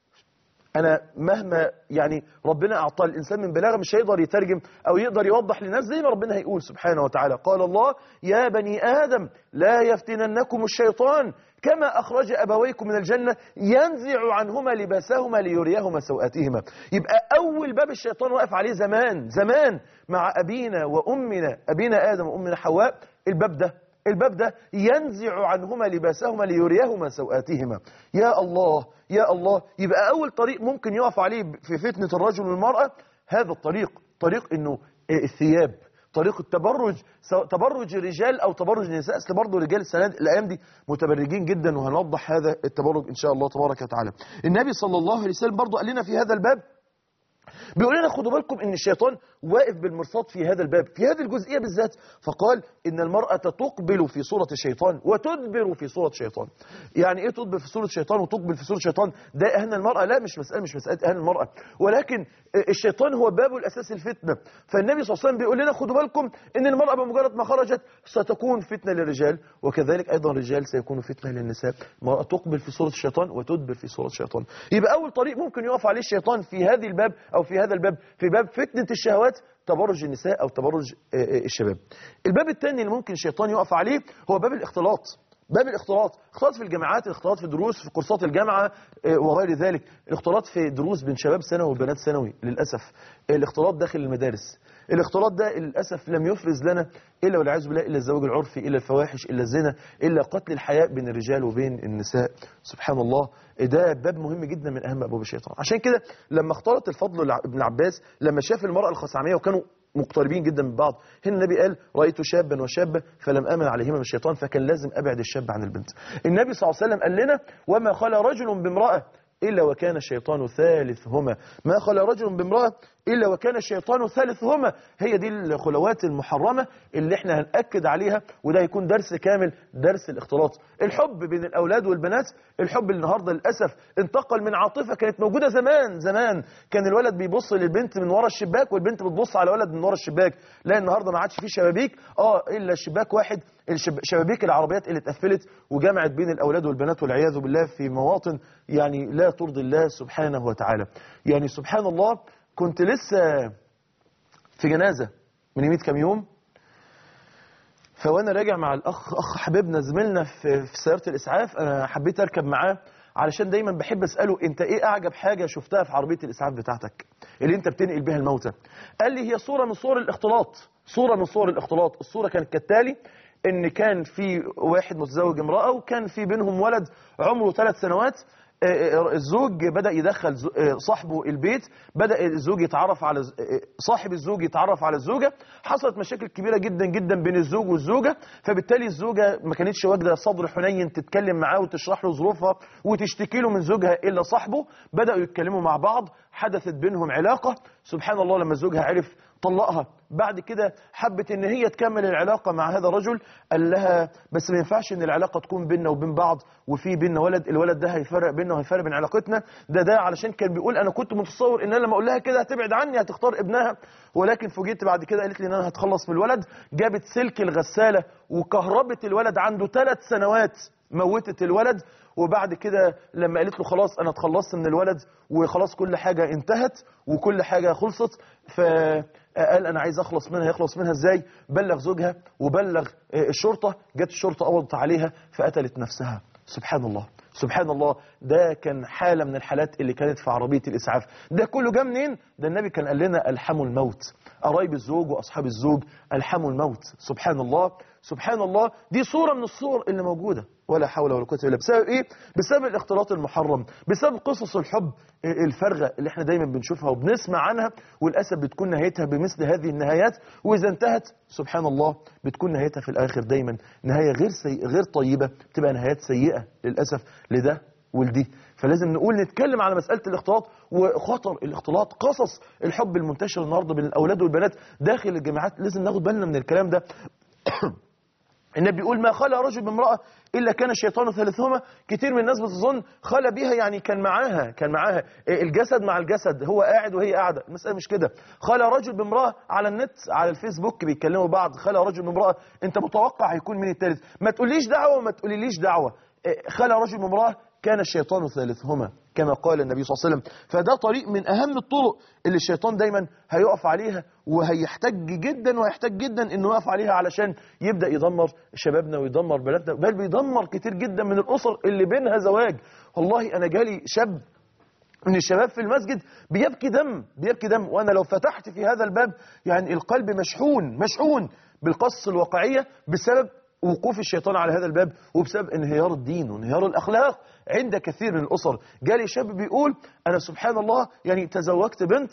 انا مهما يعني ربنا اعطى الانسان من بلاغه مش هيقدر يترجم او يقدر يوضح للناس زي ما ربنا هيقول سبحانه وتعالى قال الله يا بني ادم لا يفتننكم الشيطان كما اخرج ابويكم من الجنه ينزع عنهما لباسهما ليريهما سوءاتهما يبقى اول باب الشيطان واقف عليه زمان زمان مع ابينا وامنا ابينا ادم وامنا حواء الباب ده الباب ده ينزع عنهما لباسهما ليريهما سوآتهما يا الله يا الله يبقى أول طريق ممكن يقف عليه في فتنة الرجل والمرأة هذا الطريق طريق إنه الثياب طريق التبرج سواء تبرج الرجال أو تبرج النساء أصل برضه الرجال السنة الأيام دي متبرجين جدا وهنوضح هذا التبرج إن شاء الله تبارك وتعالى النبي صلى الله عليه وسلم برضه قال لنا في هذا الباب بيقول لنا خدوا بالكم ان الشيطان واقف بالمرصاد في هذا الباب في هذه الجزئية بالذات فقال ان المرأة تقبل في صورة الشيطان وتدبر في صورة الشيطان يعني ايه تدبر في صورة الشيطان وتقبل في صورة الشيطان ده اهان المرأة لا مش مسألة مش مسألة اهان المرأة ولكن الشيطان هو بابه الاساسي الفتنة فالنبي صلى الله عليه وسلم بيقول لنا خدوا بالكم ان المرأة بمجرد ما خرجت ستكون فتنة للرجال وكذلك ايضا الرجال سيكونوا فتنة للنساء المرأة تقبل في صورة الشيطان وتدبر في صورة الشيطان يبقى اول طريق ممكن يقف عليه الشيطان في هذه الباب او في هذا الباب في باب فتنة الشهوات تبرج النساء أو تبرج الشباب الباب الثاني اللي ممكن الشيطان يقف عليه هو باب الاختلاط باب الاختلاط اختلاط في الجامعات الاختلاط في الدروس في كورسات الجامعة وغير ذلك الاختلاط في دروس بين شباب ثانوي وبنات ثانوي للأسف الاختلاط داخل المدارس الاختلاط ده للأسف لم يفرز لنا إلا والعياذ بالله إلا الزواج العرفي إلا الفواحش إلا الزنا إلا قتل الحياء بين الرجال وبين النساء سبحان الله ده باب مهم جدا من أهم أبواب الشيطان عشان كده لما اختلط الفضل ابن عباس لما شاف المرأة الخثعمية وكانوا مقتربين جدا من بعض هنا النبي قال رأيت شابا وشابة فلم أمن عليهما من الشيطان فكان لازم أبعد الشاب عن البنت النبي صلى الله عليه وسلم قال لنا وما خلى رجل بامرأة إلا وكان الشيطان ثالثهما ما خلى رجل بامرأة إلا وكان الشيطان ثالثهما هي دي الخلوات المحرمة اللي احنا هنأكد عليها وده هيكون درس كامل درس الاختلاط الحب بين الأولاد والبنات الحب النهاردة للأسف انتقل من عاطفة كانت موجودة زمان زمان كان الولد بيبص للبنت من ورا الشباك والبنت بتبص على ولد من ورا الشباك لا النهاردة ما عادش فيه شبابيك اه إلا شباك واحد شبابيك العربيات اللي اتقفلت وجمعت بين الأولاد والبنات والعياذ بالله في مواطن يعني لا ترضي الله سبحانه وتعالى يعني سبحان الله كنت لسه في جنازة من يميت كام يوم فوانا راجع مع الاخ اخ حبيبنا زميلنا في, في سياره الاسعاف انا حبيت اركب معاه علشان دايما بحب اساله انت ايه اعجب حاجه شفتها في عربيه الاسعاف بتاعتك اللي انت بتنقل بها الموتى قال لي هي صوره من صور الاختلاط صوره من صور الاختلاط الصوره كانت كالتالي ان كان في واحد متزوج امراه وكان في بينهم ولد عمره ثلاث سنوات الزوج بدأ يدخل صاحبه البيت بدأ الزوج يتعرف على صاحب الزوج يتعرف على الزوجة حصلت مشاكل كبيرة جدا جدا بين الزوج والزوجة فبالتالي الزوجة ما كانتش واجدة صدر حنين تتكلم معاه وتشرح له ظروفها وتشتكي له من زوجها إلا صاحبه بدأوا يتكلموا مع بعض حدثت بينهم علاقة سبحان الله لما زوجها عرف طلقها بعد كده حبت ان هي تكمل العلاقة مع هذا الرجل قال لها بس ما ينفعش ان العلاقة تكون بيننا وبين بعض وفي بيننا ولد الولد ده هيفرق بيننا وهيفرق بين علاقتنا ده ده علشان كان بيقول انا كنت متصور ان انا لما اقول لها كده هتبعد عني هتختار ابنها ولكن فوجئت بعد كده قالت لي ان انا هتخلص من الولد جابت سلك الغسالة وكهربت الولد عنده ثلاث سنوات موتت الولد وبعد كده لما قالت له خلاص انا اتخلصت من الولد وخلاص كل حاجة انتهت وكل حاجة خلصت فقال انا عايز اخلص منها يخلص منها ازاي بلغ زوجها وبلغ الشرطة جت الشرطة قبضت عليها فقتلت نفسها سبحان الله سبحان الله ده كان حالة من الحالات اللي كانت في عربية الإسعاف ده كله جه منين ده النبي كان قال لنا ألحموا الموت قرايب الزوج وأصحاب الزوج ألحموا الموت سبحان الله سبحان الله دي صورة من الصور اللي موجودة ولا حول ولا قوه الا بسبب ايه بسبب الاختلاط المحرم بسبب قصص الحب الفارغه اللي احنا دايما بنشوفها وبنسمع عنها وللاسف بتكون نهايتها بمثل هذه النهايات واذا انتهت سبحان الله بتكون نهايتها في الاخر دايما نهايه غير سي... غير طيبه بتبقى نهايات سيئه للاسف لده ولدي فلازم نقول نتكلم على مسألة الاختلاط وخطر الاختلاط قصص الحب المنتشر النهارده بين الأولاد والبنات داخل الجامعات لازم ناخد بالنا من الكلام ده النبي بيقول ما خلى رجل بامرأة إلا كان الشيطان ثالثهما كتير من الناس بتظن خلى بيها يعني كان معاها كان معاها الجسد مع الجسد هو قاعد وهي قاعدة المسألة مش كده خلى رجل بامرأة على النت على الفيسبوك بيتكلموا بعض خلى رجل بامرأة أنت متوقع هيكون مين الثالث ما تقوليش دعوة وما تقوليليش دعوة خلى رجل بامرأة كان الشيطان ثالثهما كما قال النبي صلى الله عليه وسلم فده طريق من أهم الطرق اللي الشيطان دايما هيقف عليها وهيحتاج جدا وهيحتاج جدا انه يقف عليها علشان يبدأ يدمر شبابنا ويدمر بلادنا بل بيدمر كتير جدا من الأسر اللي بينها زواج والله أنا جالي شاب من الشباب في المسجد بيبكي دم بيبكي دم وأنا لو فتحت في هذا الباب يعني القلب مشحون مشحون بالقصص الواقعية بسبب وقوف الشيطان على هذا الباب وبسبب انهيار الدين وانهيار الأخلاق عند كثير من الأسر جالي شاب بيقول أنا سبحان الله يعني تزوجت بنت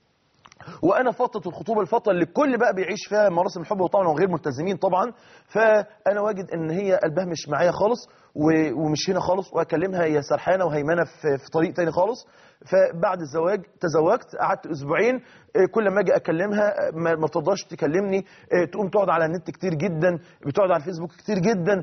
وانا فتره الخطوبه الفتره اللي الكل بقى بيعيش فيها مراسم الحب وطبعا وغير ملتزمين طبعا فانا واجد ان هي قلبها مش معايا خالص ومش هنا خالص واكلمها هي سرحانه وهيمنه في, في طريق تاني خالص فبعد الزواج تزوجت قعدت اسبوعين كل ما اجي اكلمها ما ترضاش تكلمني تقوم تقعد على النت كتير جدا بتقعد على الفيسبوك كتير جدا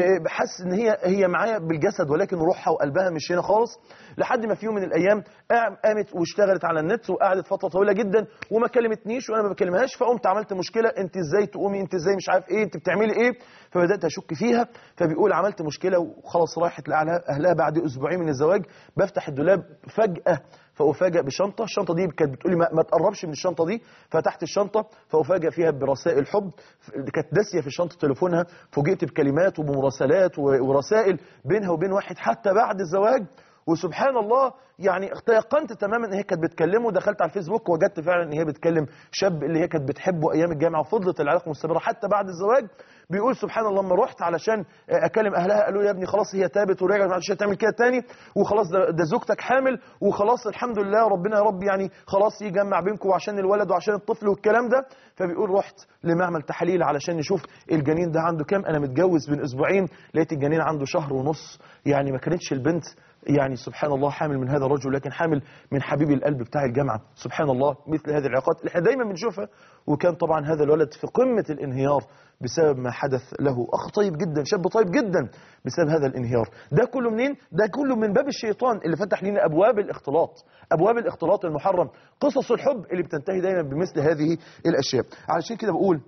بحس ان هي هي معايا بالجسد ولكن روحها وقلبها مش هنا خالص لحد ما في يوم من الايام قامت واشتغلت على النت وقعدت فتره طويله جدا وما كلمتنيش وانا ما بكلمهاش فقمت عملت مشكله انت ازاي تقومي انت ازاي مش عارف ايه انت بتعملي ايه فبدات اشك فيها فبيقول عملت مشكله وخلاص راحت لاهلها بعد اسبوعين من الزواج بفتح الدولاب فجاه فأفاجئ بشنطة الشنطة دي كانت بتقولي ما, ما تقربش من الشنطة دي فتحت الشنطة فأفاجئ فيها برسائل حب كانت داسية في شنطة تليفونها فوجئت بكلمات وبمراسلات ورسائل بينها وبين واحد حتى بعد الزواج وسبحان الله يعني تيقنت تماما ان هي كانت بتكلمه دخلت على الفيسبوك وجدت فعلا ان هي بتكلم شاب اللي هي كانت بتحبه ايام الجامعه وفضلت العلاقه مستمره حتى بعد الزواج بيقول سبحان الله لما رحت علشان اكلم اهلها قالوا يا ابني خلاص هي تابت ورجعت مش هتعمل كده تاني وخلاص ده, ده زوجتك حامل وخلاص الحمد لله ربنا يا رب يعني خلاص يجمع بينكم عشان الولد وعشان الطفل والكلام ده فبيقول رحت لمعمل تحاليل علشان نشوف الجنين ده عنده كام انا متجوز من اسبوعين لقيت الجنين عنده شهر ونص يعني ما كانتش البنت يعني سبحان الله حامل من هذا الرجل لكن حامل من حبيب القلب بتاع الجامعة سبحان الله مثل هذه العلاقات اللي احنا دايما بنشوفها وكان طبعا هذا الولد في قمة الانهيار بسبب ما حدث له أخ طيب جدا شاب طيب جدا بسبب هذا الانهيار ده كله منين؟ ده كله من باب الشيطان اللي فتح لنا أبواب الاختلاط أبواب الاختلاط المحرم قصص الحب اللي بتنتهي دايما بمثل هذه الأشياء علشان كده بقول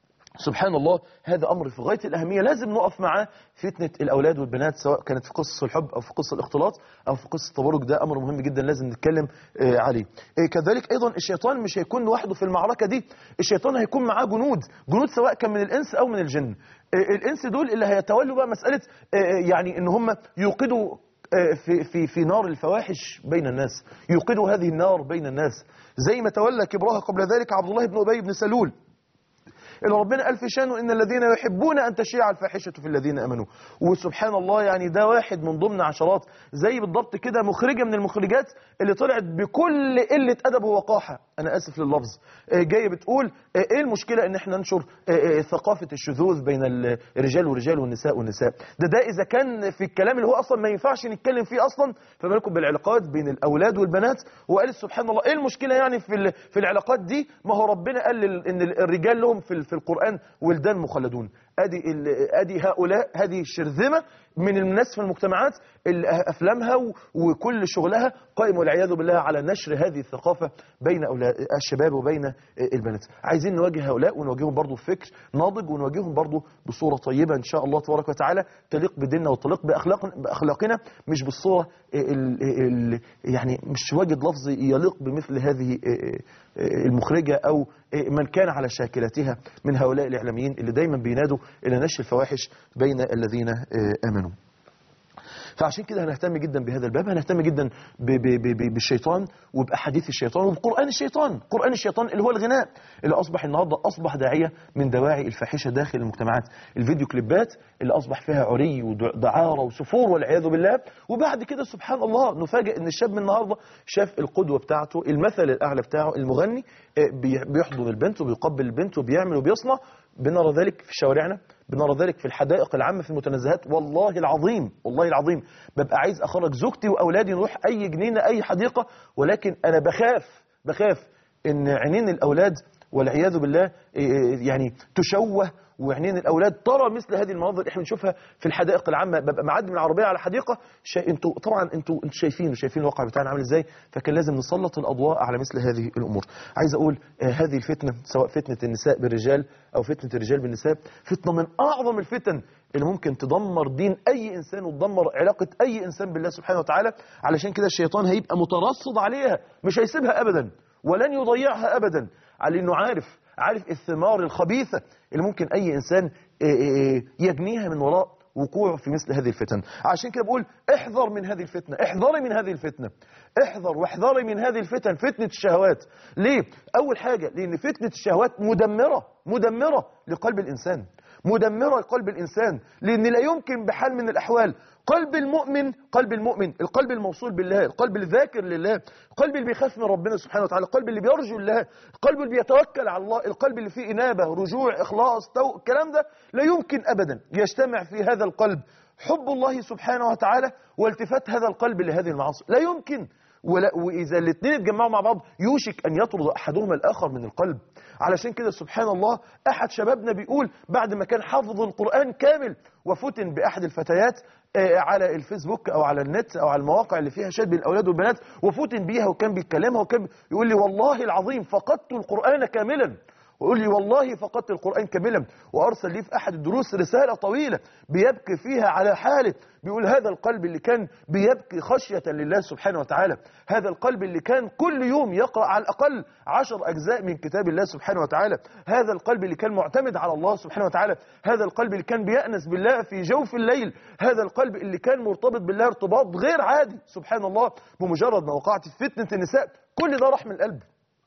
سبحان الله هذا أمر في غاية الأهمية لازم نقف معاه فتنة الأولاد والبنات سواء كانت في قصة الحب أو في قصة الاختلاط أو في قصة التبرج ده أمر مهم جدا لازم نتكلم آه عليه آه كذلك أيضا الشيطان مش هيكون لوحده في المعركة دي الشيطان هيكون معاه جنود جنود سواء كان من الإنس أو من الجن آه الإنس دول اللي هيتولوا بقى مسألة يعني إن هم يوقدوا في في في نار الفواحش بين الناس يوقد هذه النار بين الناس زي ما تولى كبرها قبل ذلك عبد الله بن ابي بن سلول اللي ربنا قال في شانه ان الذين يحبون ان تشيع الفاحشه في الذين امنوا وسبحان الله يعني ده واحد من ضمن عشرات زي بالضبط كده مخرجه من المخرجات اللي طلعت بكل قله ادب ووقاحه انا اسف لللفظ آه، جايه بتقول آه، ايه المشكله ان احنا ننشر آه، آه، ثقافه الشذوذ بين الرجال والرجال والنساء والنساء ده ده اذا كان في الكلام اللي هو اصلا ما ينفعش نتكلم فيه اصلا فما بالكم بالعلاقات بين الاولاد والبنات وقالت سبحان الله ايه المشكله يعني في ال- في العلاقات دي ما هو ربنا قال لل- ان الرجال لهم في ال- في القران ولدان مخلدون ادي ال- ادي هؤلاء هذه الشرذمه من الناس في المجتمعات اللي افلامها و- وكل شغلها قائم والعياذ بالله على نشر هذه الثقافه بين أولاد الشباب وبين البنات عايزين نواجه هؤلاء ونواجههم برضو بفكر ناضج ونواجههم برضو بصوره طيبه ان شاء الله تبارك وتعالى تليق بديننا وتليق باخلاق باخلاقنا مش بالصوره ال ال يعني مش واجد لفظ يليق بمثل هذه المخرجه او من كان على شاكلتها من هؤلاء الاعلاميين اللي دايما بينادوا الى نشر الفواحش بين الذين امنوا فعشان كده هنهتم جدا بهذا الباب هنهتم جدا ب ب ب ب بالشيطان وبأحاديث الشيطان وبقرآن الشيطان قرآن الشيطان اللي هو الغناء اللي أصبح النهاردة أصبح داعية من دواعي الفاحشة داخل المجتمعات الفيديو كليبات اللي أصبح فيها عري ودعارة وسفور والعياذ بالله وبعد كده سبحان الله نفاجئ ان الشاب من النهاردة شاف القدوة بتاعته المثل الأعلى بتاعه المغني آه، بي- بيحضن البنت وبيقبل البنت وبيعمل وبيصنع بنرى ذلك في شوارعنا بنرى ذلك في الحدائق العامة في المتنزهات والله العظيم والله العظيم ببقى عايز أخرج زوجتي وأولادي نروح أي جنينة أي حديقة ولكن أنا بخاف بخاف إن عينين الأولاد والعياذ بالله إيه، يعني تشوه وعينين الاولاد ترى مثل هذه المناظر احنا بنشوفها في الحدائق العامه ببقى معدي من العربيه على حديقه شا... انتوا طبعا انتوا انتوا شايفين وشايفين الواقع بتاعنا عامل ازاي فكان لازم نسلط الاضواء على مثل هذه الامور عايز اقول آه هذه الفتنه سواء فتنه النساء بالرجال او فتنه الرجال بالنساء فتنه من اعظم الفتن اللي ممكن تدمر دين اي انسان وتدمر علاقه اي انسان بالله سبحانه وتعالى علشان كده الشيطان هيبقى مترصد عليها مش هيسيبها ابدا ولن يضيعها ابدا على انه عارف عارف الثمار الخبيثه اللي ممكن اي انسان إيه إيه يجنيها من وراء وقوعه في مثل هذه الفتن عشان كده بقول احذر من هذه الفتنة احذري من هذه الفتنة احذر واحذري من هذه الفتن فتنة الشهوات ليه؟ أول حاجة لأن فتنة الشهوات مدمرة مدمرة لقلب الإنسان مدمرة لقلب الإنسان لأن لا يمكن بحال من الأحوال قلب المؤمن قلب المؤمن القلب الموصول بالله القلب الذاكر لله القلب اللي بيخاف من ربنا سبحانه وتعالى القلب اللي بيرجو الله القلب اللي بيتوكل على الله القلب اللي فيه إنابة رجوع إخلاص تو الكلام ده لا يمكن أبدا يجتمع في هذا القلب حب الله سبحانه وتعالى والتفات هذا القلب لهذه المعاصي لا يمكن ولا وإذا الاثنين اتجمعوا مع بعض يوشك أن يطرد أحدهما الآخر من القلب علشان كده سبحان الله أحد شبابنا بيقول بعد ما كان حافظ القرآن كامل وفتن بأحد الفتيات آه، على الفيسبوك أو على النت أو على المواقع اللي فيها شد الأولاد والبنات وفتن بيها وكان بيتكلمها وكان يقول لي والله العظيم فقدت القرآن كاملا ويقول لي والله فقدت القرآن كاملا وأرسل لي في أحد الدروس رسالة طويلة بيبكي فيها على حاله بيقول هذا القلب اللي كان بيبكي خشية لله سبحانه وتعالى هذا القلب اللي كان كل يوم يقرأ على الأقل عشر أجزاء من كتاب الله سبحانه وتعالى هذا القلب اللي كان معتمد على الله سبحانه وتعالى هذا القلب اللي كان بيأنس بالله في جوف الليل هذا القلب اللي كان مرتبط بالله ارتباط غير عادي سبحان الله بمجرد ما وقعت في فتنة النساء كل ده راح من القلب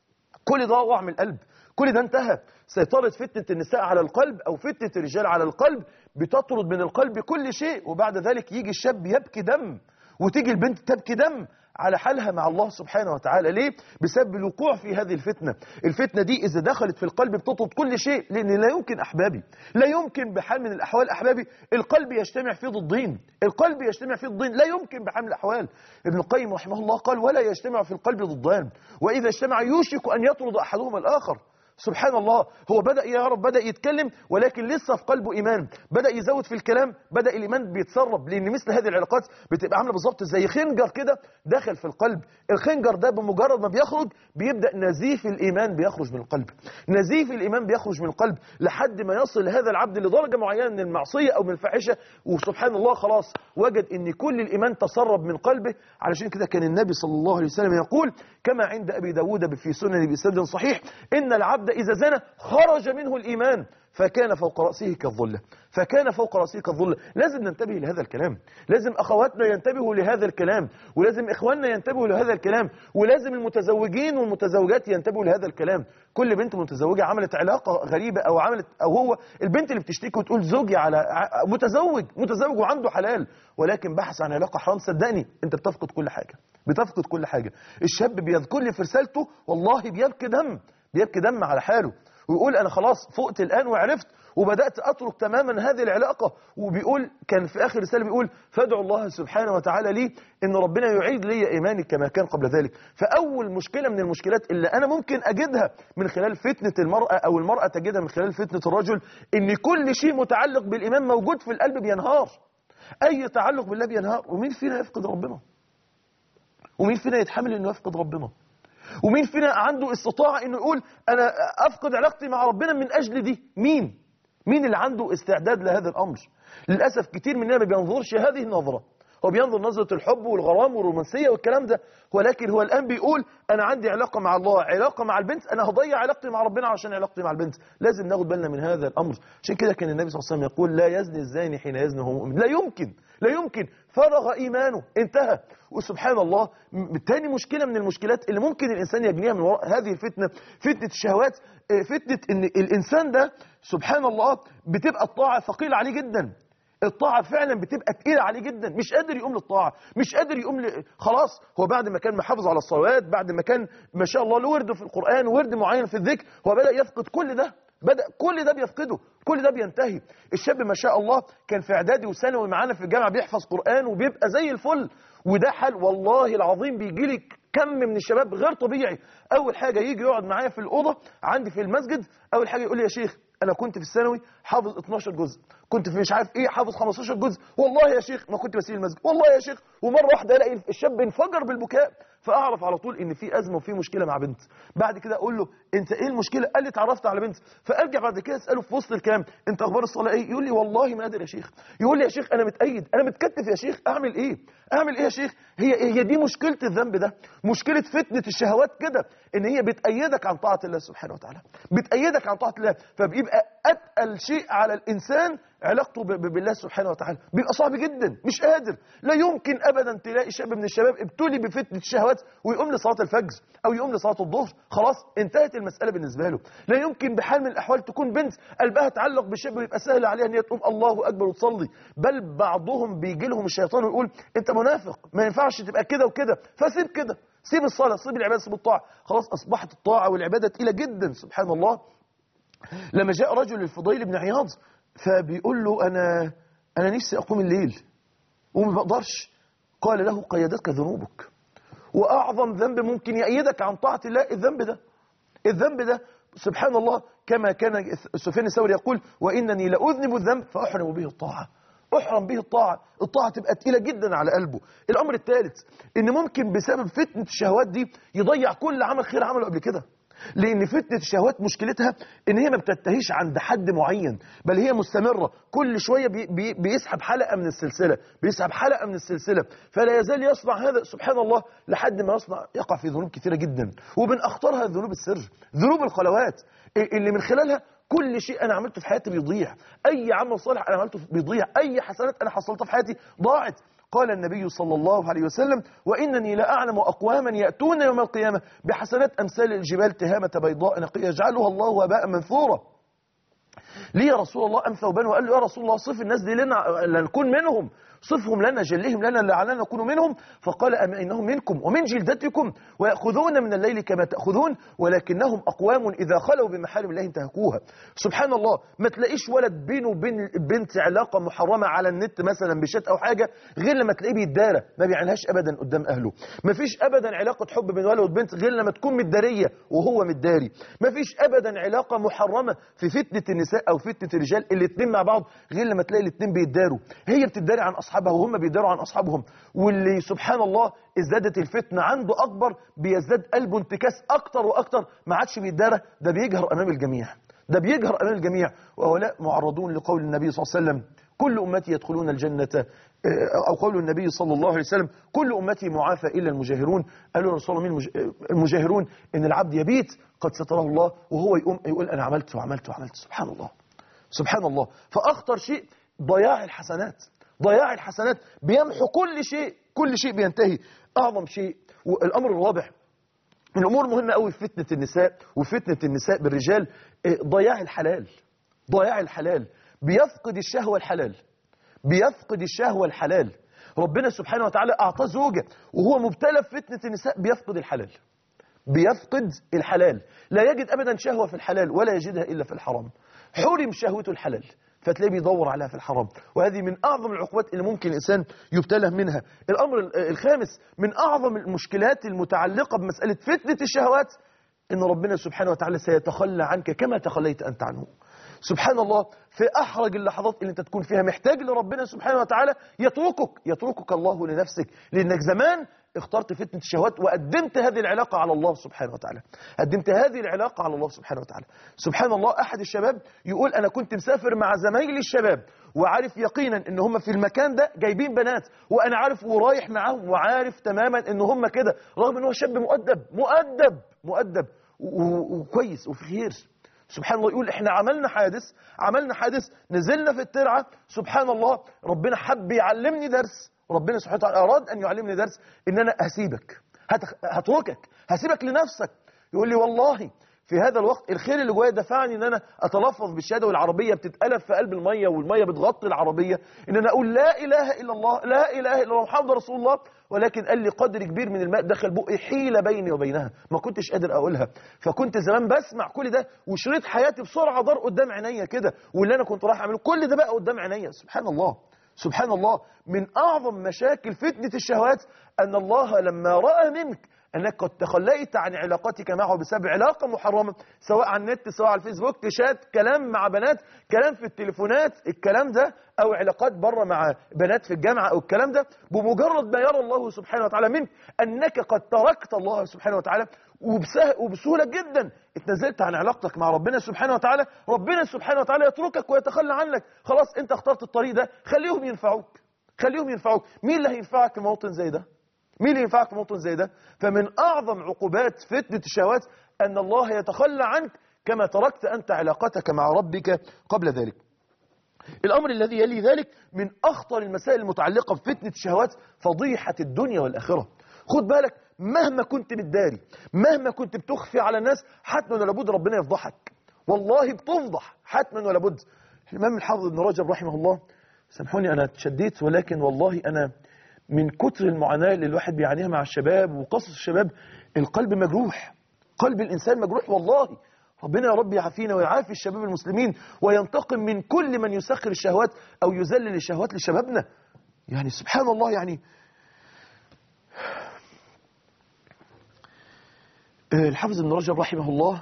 كل ده وقع من القلب كل ده انتهى سيطرة فتنة النساء على القلب أو فتنة الرجال على القلب بتطرد من القلب كل شيء وبعد ذلك يجي الشاب يبكي دم وتيجي البنت تبكي دم على حالها مع الله سبحانه وتعالى ليه؟ بسبب الوقوع في هذه الفتنة الفتنة دي إذا دخلت في القلب بتطرد كل شيء لأن لا يمكن أحبابي لا يمكن بحال من الأحوال أحبابي القلب يجتمع فيه ضدين القلب يجتمع فيه ضدين لا يمكن بحال من الأحوال ابن القيم رحمه الله قال ولا يجتمع في القلب ضدان وإذا اجتمع يوشك أن يطرد أحدهما الآخر سبحان الله هو بدأ يا رب بدأ يتكلم ولكن لسه في قلبه إيمان بدأ يزود في الكلام بدأ الإيمان بيتسرب لأن مثل هذه العلاقات بتبقى عاملة بالظبط زي خنجر كده داخل في القلب الخنجر ده بمجرد ما بيخرج بيبدأ نزيف الإيمان بيخرج من القلب نزيف الإيمان بيخرج من القلب لحد ما يصل هذا العبد لدرجة معينة من المعصية أو من الفاحشة وسبحان الله خلاص وجد أن كل الإيمان تسرب من قلبه علشان كده كان النبي صلى الله عليه وسلم يقول كما عند أبي داود في سنن بإسناد صحيح إن العبد العبد إذا زنى خرج منه الإيمان فكان فوق رأسه كالظلة فكان فوق رأسه كالظلة لازم ننتبه لهذا الكلام لازم أخواتنا ينتبهوا لهذا الكلام ولازم إخواننا ينتبهوا لهذا الكلام ولازم المتزوجين والمتزوجات ينتبهوا لهذا الكلام كل بنت متزوجة عملت علاقة غريبة أو عملت أو هو البنت اللي بتشتكي وتقول زوجي على ع- متزوج متزوج وعنده حلال ولكن بحث عن علاقة حرام صدقني أنت بتفقد كل حاجة بتفقد كل حاجة الشاب بيذكر لي في رسالته والله بيبكي دم بيبكي دم على حاله ويقول انا خلاص فقت الان وعرفت وبدات اترك تماما هذه العلاقه وبيقول كان في اخر رساله بيقول فادعوا الله سبحانه وتعالى لي ان ربنا يعيد لي ايماني كما كان قبل ذلك فاول مشكله من المشكلات اللي انا ممكن اجدها من خلال فتنه المراه او المراه تجدها من خلال فتنه الرجل ان كل شيء متعلق بالايمان موجود في القلب بينهار اي تعلق بالله بينهار ومين فينا يفقد ربنا ومين فينا يتحمل انه يفقد ربنا ومين فينا عنده استطاعة انه يقول انا افقد علاقتي مع ربنا من اجل دي مين مين اللي عنده استعداد لهذا الامر للاسف كتير مننا ما بينظرش هذه النظرة هو بينظر نظرة الحب والغرام والرومانسية والكلام ده ولكن هو الآن بيقول أنا عندي علاقة مع الله علاقة مع البنت أنا هضيع علاقتي مع ربنا عشان علاقتي مع البنت لازم ناخد بالنا من هذا الأمر عشان كده كان النبي صلى الله عليه وسلم يقول لا يزني الزاني حين يزني وهو مؤمن لا يمكن لا يمكن فرغ إيمانه انتهى وسبحان الله م- تاني مشكلة من المشكلات اللي ممكن الإنسان يجنيها من وراء هذه الفتنة فتنة الشهوات آه، فتنة إن الإنسان ده سبحان الله بتبقى الطاعة ثقيلة عليه جدا الطاعة فعلا بتبقى تقيلة عليه جدا مش قادر يقوم للطاعة مش قادر يقوم ل... خلاص هو بعد ما كان محافظ على الصلوات بعد ما كان ما شاء الله له ورد في القرآن ورد معين في الذكر هو بدأ يفقد كل ده بدأ كل ده بيفقده كل ده بينتهي الشاب ما شاء الله كان في اعدادي وثانوي معانا في الجامعة بيحفظ قرآن وبيبقى زي الفل وده حال والله العظيم بيجي لي كم من الشباب غير طبيعي اول حاجة يجي يقعد معايا في الأوضة عندي في المسجد اول حاجة يقول لي يا شيخ انا كنت في الثانوي حافظ 12 جزء كنت في مش عارف ايه حافظ 15 جزء والله يا شيخ ما كنت بسيب المسجد والله يا شيخ ومره واحده الاقي الشاب انفجر بالبكاء فاعرف على طول ان في ازمه وفي مشكله مع بنت بعد كده اقول له انت ايه المشكله قال لي اتعرفت على بنت فارجع بعد كده اساله في وسط الكلام انت اخبار الصلاه ايه يقول لي والله ما قادر يا شيخ يقول لي يا شيخ انا متأيد انا متكتف يا شيخ اعمل ايه اعمل ايه يا شيخ هي هي دي مشكله الذنب ده مشكله فتنه الشهوات كده ان هي بتأيدك عن طاعه الله سبحانه وتعالى بتأيدك عن طاعه الله فبيبقى اتقل شيء على الانسان علاقته ب- ب- بالله سبحانه وتعالى بيبقى صعب جدا مش قادر لا يمكن ابدا تلاقي شاب من الشباب ابتلي بفتنه الشهوات ويقوم لصلاه الفجر او يقوم لصلاه الظهر خلاص انتهت المساله بالنسبه له لا يمكن بحال من الاحوال تكون بنت قلبها تعلق بالشاب ويبقى سهل عليها ان هي تقوم الله اكبر وتصلي بل بعضهم بيجي لهم الشيطان ويقول انت منافق ما ينفعش تبقى كده وكده فسيب كده سيب الصلاه سيب العباده سيب الطاعه خلاص اصبحت الطاعه والعباده تقيله جدا سبحان الله لما جاء رجل الفضيل بن عياض فبيقول له أنا أنا نفسي أقوم الليل وما بقدرش قال له قيدتك ذنوبك وأعظم ذنب ممكن يأيدك عن طاعة الله الذنب ده الذنب ده سبحان الله كما كان سفيان الثوري يقول وإنني لأذنب الذنب فأحرم به الطاعة احرم به الطاعة الطاعة تبقى تقيلة جدا على قلبه الأمر الثالث إن ممكن بسبب فتنة الشهوات دي يضيع كل عمل خير عمله قبل كده لأن فتنة الشهوات مشكلتها إن هي ما بتنتهيش عند حد معين بل هي مستمرة كل شوية بي بي بيسحب حلقة من السلسلة بيسحب حلقة من السلسلة فلا يزال يصنع هذا سبحان الله لحد ما يصنع يقع في ذنوب كثيرة جدا ومن أخطرها ذنوب السر ذنوب الخلوات اللي من خلالها كل شيء أنا عملته في حياتي بيضيع أي عمل صالح أنا عملته بيضيع أي حسنات أنا حصلتها في حياتي ضاعت قال النبي صلى الله عليه وسلم وإنني لأعلم أقواما يأتون يوم القيامة بحسنات أمثال الجبال تهامة بيضاء نقية يجعلها الله وباء منثورا ليه يا رسول الله أم ثوبان وقال له يا رسول الله صف الناس دي لنا لنكون منهم صفهم لنا جلهم لنا لعلنا نكون منهم فقال أما إنهم منكم ومن جلدتكم ويأخذون من الليل كما تأخذون ولكنهم أقوام إذا خلوا بمحارم الله انتهكوها سبحان الله ما تلاقيش ولد بينه وبين بنت علاقة محرمة على النت مثلا بشات أو حاجة غير لما تلاقيه بيتدارى ما بيعملهاش أبدا قدام أهله ما فيش أبدا علاقة حب بين ولد وبنت غير لما تكون متدارية وهو متداري ما فيش أبدا علاقة محرمة في فتنة النساء أو فتنة الرجال الاثنين مع بعض غير لما تلاقي الاثنين بيتداروا هي بتداري عن أصحابها وهم بيداروا عن أصحابهم واللي سبحان الله ازدادت الفتنة عنده أكبر بيزداد قلبه انتكاس أكتر وأكتر ما عادش بيتدارى ده بيجهر أمام الجميع ده بيجهر أمام الجميع وهؤلاء معرضون لقول النبي صلى الله عليه وسلم كل أمتي يدخلون الجنة أو قول النبي صلى الله عليه وسلم كل أمتي معافى إلا المجاهرون قالوا رسول الله مين المجاهرون إن العبد يبيت قد ستره الله وهو يقوم يقول أنا عملت وعملت وعملت سبحان الله سبحان الله فأخطر شيء ضياع الحسنات ضياع الحسنات بيمحو كل شيء كل شيء بينتهي أعظم شيء والأمر الرابع من الأمور مهمة قوي في فتنة النساء وفتنة النساء بالرجال ضياع الحلال ضياع الحلال بيفقد الشهوة الحلال بيفقد الشهوة الحلال ربنا سبحانه وتعالى أعطاه زوجة وهو مبتلى بفتنة النساء بيفقد الحلال بيفقد الحلال لا يجد أبدا شهوة في الحلال ولا يجدها إلا في الحرام حرم شهوته الحلال فتلاقيه بيدور عليها في الحرام وهذه من أعظم العقوبات اللي ممكن الإنسان يبتلى منها الأمر الخامس من أعظم المشكلات المتعلقة بمسألة فتنة الشهوات إن ربنا سبحانه وتعالى سيتخلى عنك كما تخليت أنت عنه سبحان الله في أحرج اللحظات اللي أنت تكون فيها محتاج لربنا سبحانه وتعالى يتركك يتركك الله لنفسك لأنك زمان اخترت فتنة الشهوات وقدمت هذه العلاقة على الله سبحانه وتعالى قدمت هذه العلاقة على الله سبحانه وتعالى سبحان الله أحد الشباب يقول أنا كنت مسافر مع زمايلي الشباب وعارف يقينا ان هم في المكان ده جايبين بنات وانا عارف ورايح معاهم وعارف تماما ان هم كده رغم ان هو شاب مؤدب مؤدب مؤدب وكويس وفي خير سبحان الله يقول احنا عملنا حادث عملنا حادث نزلنا في الترعة سبحان الله ربنا حب يعلمني درس ربنا سبحانه وتعالى أراد أن يعلمني درس إن أنا هسيبك هتركك هسيبك لنفسك يقول لي والله في هذا الوقت الخير اللي جوايا دفعني ان انا اتلفظ بالشهاده والعربيه بتتالف في قلب الميه والميه بتغطي العربيه ان انا اقول لا اله الا الله لا اله الا الله محمد رسول الله ولكن قال لي قدر كبير من الماء دخل بقي حيله بيني وبينها ما كنتش قادر اقولها فكنت زمان بسمع كل ده وشريط حياتي بسرعه دار قدام عينيا كده واللي انا كنت رايح اعمله كل ده بقى قدام عينيا سبحان الله سبحان الله من اعظم مشاكل فتنه الشهوات ان الله لما راى منك أنك قد تخليت عن علاقتك معه بسبب علاقة محرمة سواء على النت سواء على الفيسبوك تشات كلام مع بنات كلام في التليفونات الكلام ده أو علاقات بره مع بنات في الجامعة أو الكلام ده بمجرد ما يرى الله سبحانه وتعالى منك أنك قد تركت الله سبحانه وتعالى وبسهولة جدا اتنزلت عن علاقتك مع ربنا سبحانه وتعالى ربنا سبحانه وتعالى يتركك ويتخلى عنك خلاص انت اخترت الطريق ده خليهم ينفعوك خليهم ينفعوك مين اللي هينفعك في موطن زي ده مين اللي ينفعك في موطن زي ده فمن أعظم عقوبات فتنة الشهوات أن الله يتخلى عنك كما تركت أنت علاقتك مع ربك قبل ذلك الأمر الذي يلي ذلك من أخطر المسائل المتعلقة بفتنة الشهوات فضيحة الدنيا والآخرة خد بالك مهما كنت بتداري مهما كنت بتخفي على الناس حتما ولا بد ربنا يفضحك والله بتفضح حتما ولا بد الإمام الحافظ ابن رجب رحمه الله سامحوني أنا تشديت ولكن والله أنا من كتر المعاناة اللي الواحد بيعانيها مع الشباب وقصص الشباب القلب مجروح قلب الإنسان مجروح والله ربنا يا رب يعافينا ويعافي الشباب المسلمين وينتقم من كل من يسخر الشهوات أو يذلل الشهوات لشبابنا يعني سبحان الله يعني الحافظ ابن رجب رحمه الله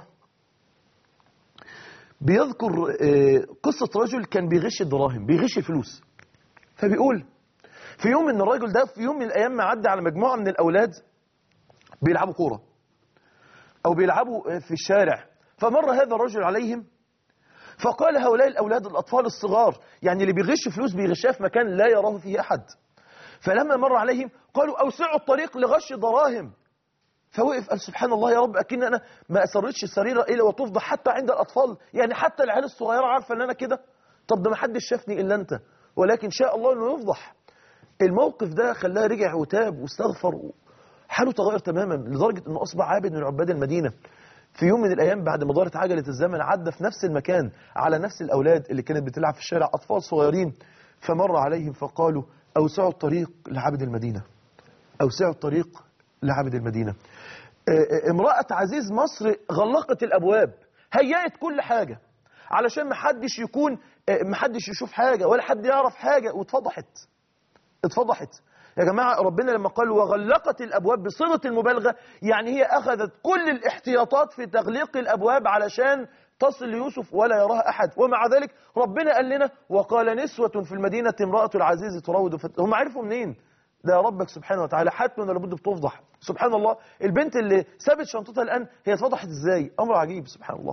بيذكر قصة رجل كان بيغش الدراهم بيغش الفلوس فبيقول في يوم من الراجل ده في يوم من الايام ما عدى على مجموعه من الاولاد بيلعبوا كوره او بيلعبوا في الشارع فمر هذا الرجل عليهم فقال هؤلاء الاولاد الاطفال الصغار يعني اللي بيغش فلوس بيغشها في مكان لا يراه فيه احد فلما مر عليهم قالوا اوسعوا الطريق لغش دراهم فوقف قال سبحان الله يا رب اكن انا ما اسرتش السريره الا وتفضح حتى عند الاطفال يعني حتى العيال الصغيره عارفه ان انا كده طب ده ما حدش شافني الا انت ولكن شاء الله انه يفضح الموقف ده خلاه رجع وتاب واستغفر حاله تغير تماما لدرجة انه اصبح عابد من عباد المدينة في يوم من الايام بعد ما دارت عجلة الزمن عدى في نفس المكان على نفس الاولاد اللي كانت بتلعب في الشارع اطفال صغيرين فمر عليهم فقالوا اوسعوا الطريق لعبد المدينة اوسعوا الطريق لعبد المدينة امرأة عزيز مصر غلقت الابواب هيأت كل حاجة علشان محدش يكون محدش يشوف حاجة ولا حد يعرف حاجة واتفضحت اتفضحت يا جماعة ربنا لما قال وغلقت الأبواب بصيغة المبالغة يعني هي أخذت كل الاحتياطات في تغليق الأبواب علشان تصل ليوسف ولا يراها أحد ومع ذلك ربنا قال لنا وقال نسوة في المدينة امرأة العزيز تراود فت... هم عرفوا منين ده يا ربك سبحانه وتعالى حتما ولا بد بتفضح سبحان الله البنت اللي سابت شنطتها الآن هي اتفضحت ازاي أمر عجيب سبحان الله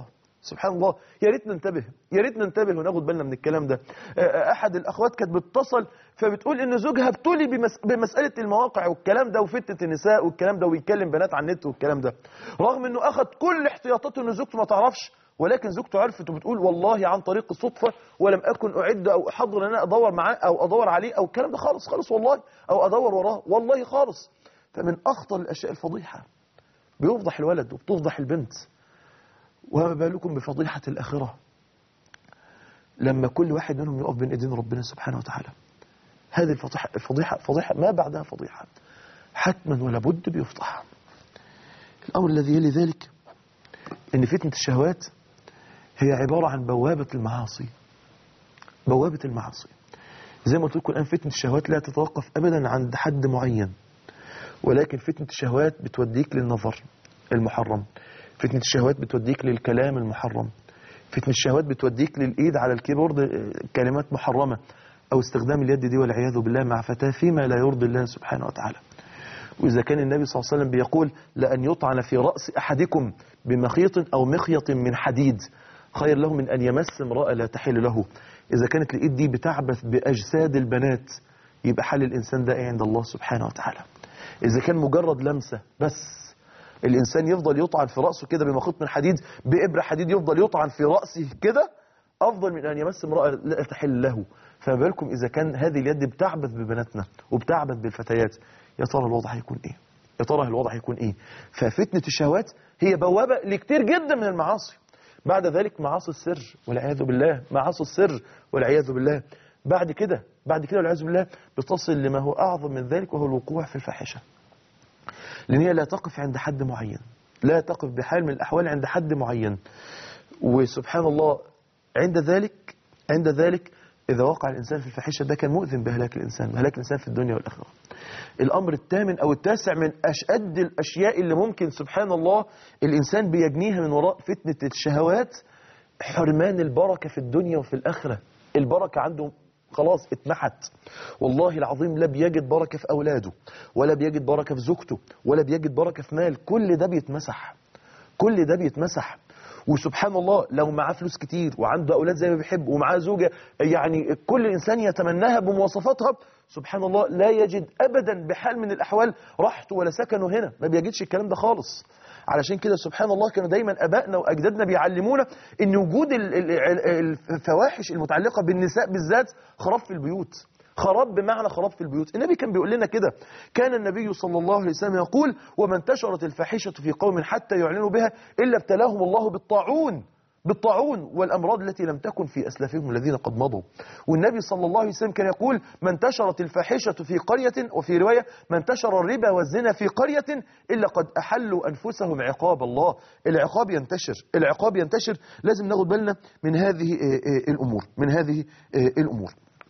سبحان الله يا ريت ننتبه يا ريت ننتبه وناخد بالنا من الكلام ده آه، احد الاخوات كانت بتتصل فبتقول ان زوجها ابتلي بمس... بمساله المواقع والكلام ده وفتنه النساء والكلام ده ويكلم بنات على النت والكلام ده رغم انه اخذ كل احتياطاته ان زوجته ما تعرفش ولكن زوجته عرفت وبتقول والله عن طريق الصدفه ولم اكن اعد او احضر ان انا ادور معاه او ادور عليه او الكلام ده خالص خالص والله او ادور وراه والله خالص فمن اخطر الاشياء الفضيحه بيفضح الولد وبتفضح البنت وما بالكم بفضيحة الآخرة لما كل واحد منهم يقف بين ايدين ربنا سبحانه وتعالى هذه الفضيحة الفضيحة فضيحة ما بعدها فضيحة حتما ولا بد بيفضح الأمر الذي يلي ذلك أن فتنة الشهوات هي عبارة عن بوابة المعاصي بوابة المعاصي زي ما قلت لكم الآن فتنة الشهوات لا تتوقف أبدا عند حد معين ولكن فتنة الشهوات بتوديك للنظر المحرم فتنة الشهوات بتوديك للكلام المحرم فتنة الشهوات بتوديك للإيد على الكيبورد آه، كلمات محرمة أو استخدام اليد دي والعياذ بالله مع فتاة فيما لا يرضي الله سبحانه وتعالى وإذا كان النبي صلى الله عليه وسلم بيقول لأن يطعن في رأس أحدكم بمخيط أو مخيط من حديد خير له من أن يمس امرأة لا تحل له إذا كانت الإيد دي بتعبث بأجساد البنات يبقى حال الإنسان ده إيه عند الله سبحانه وتعالى إذا كان مجرد لمسة بس الإنسان يفضل يطعن في رأسه كده بمخيط من حديد بإبرة حديد يفضل يطعن في رأسه كده أفضل من أن يمس امرأة لا تحل له فما بالكم إذا كان هذه اليد بتعبث ببناتنا وبتعبث بالفتيات يا ترى الوضع هيكون إيه يا ترى الوضع هيكون إيه ففتنة الشهوات هي بوابة لكتير جدا من المعاصي بعد ذلك معاصي السر والعياذ بالله معاصي السر والعياذ بالله بعد كده بعد كده والعياذ بالله بتصل لما هو أعظم من ذلك وهو الوقوع في الفاحشة لأن هي لا تقف عند حد معين لا تقف بحال من الأحوال عند حد معين وسبحان الله عند ذلك عند ذلك إذا وقع الإنسان في الفاحشة ده كان مؤذن بهلاك الإنسان بهلاك الإنسان في الدنيا والآخرة الأمر الثامن أو التاسع من أشد الأشياء اللي ممكن سبحان الله الإنسان بيجنيها من وراء فتنة الشهوات حرمان البركة في الدنيا وفي الآخرة البركة عنده خلاص اتمحت والله العظيم لا بيجد بركة في أولاده ولا بيجد بركة في زوجته ولا بيجد بركة في مال كل ده بيتمسح كل ده بيتمسح وسبحان الله لو معاه فلوس كتير وعنده أولاد زي ما بيحب ومعاه زوجة يعني كل إنسان يتمناها بمواصفاتها سبحان الله لا يجد أبدا بحال من الأحوال راحته ولا سكنه هنا ما بيجدش الكلام ده خالص علشان كده سبحان الله كانوا دايما ابائنا واجدادنا بيعلمونا ان وجود ال- ال- ال- الفواحش المتعلقه بالنساء بالذات خراب في البيوت خراب بمعنى خراب في البيوت النبي كان بيقول لنا كده كان النبي صلى الله عليه وسلم يقول وما انتشرت الفاحشه في قوم حتى يعلنوا بها الا ابتلاهم الله بالطاعون بالطاعون والأمراض التي لم تكن في أسلافهم الذين قد مضوا والنبي صلى الله عليه وسلم كان يقول ما انتشرت الفاحشة في قرية وفي رواية ما انتشر الربا والزنا في قرية إلا قد أحلوا أنفسهم عقاب الله العقاب ينتشر العقاب ينتشر لازم ناخد بالنا من هذه آه، آه، الأمور من هذه آه، الأمور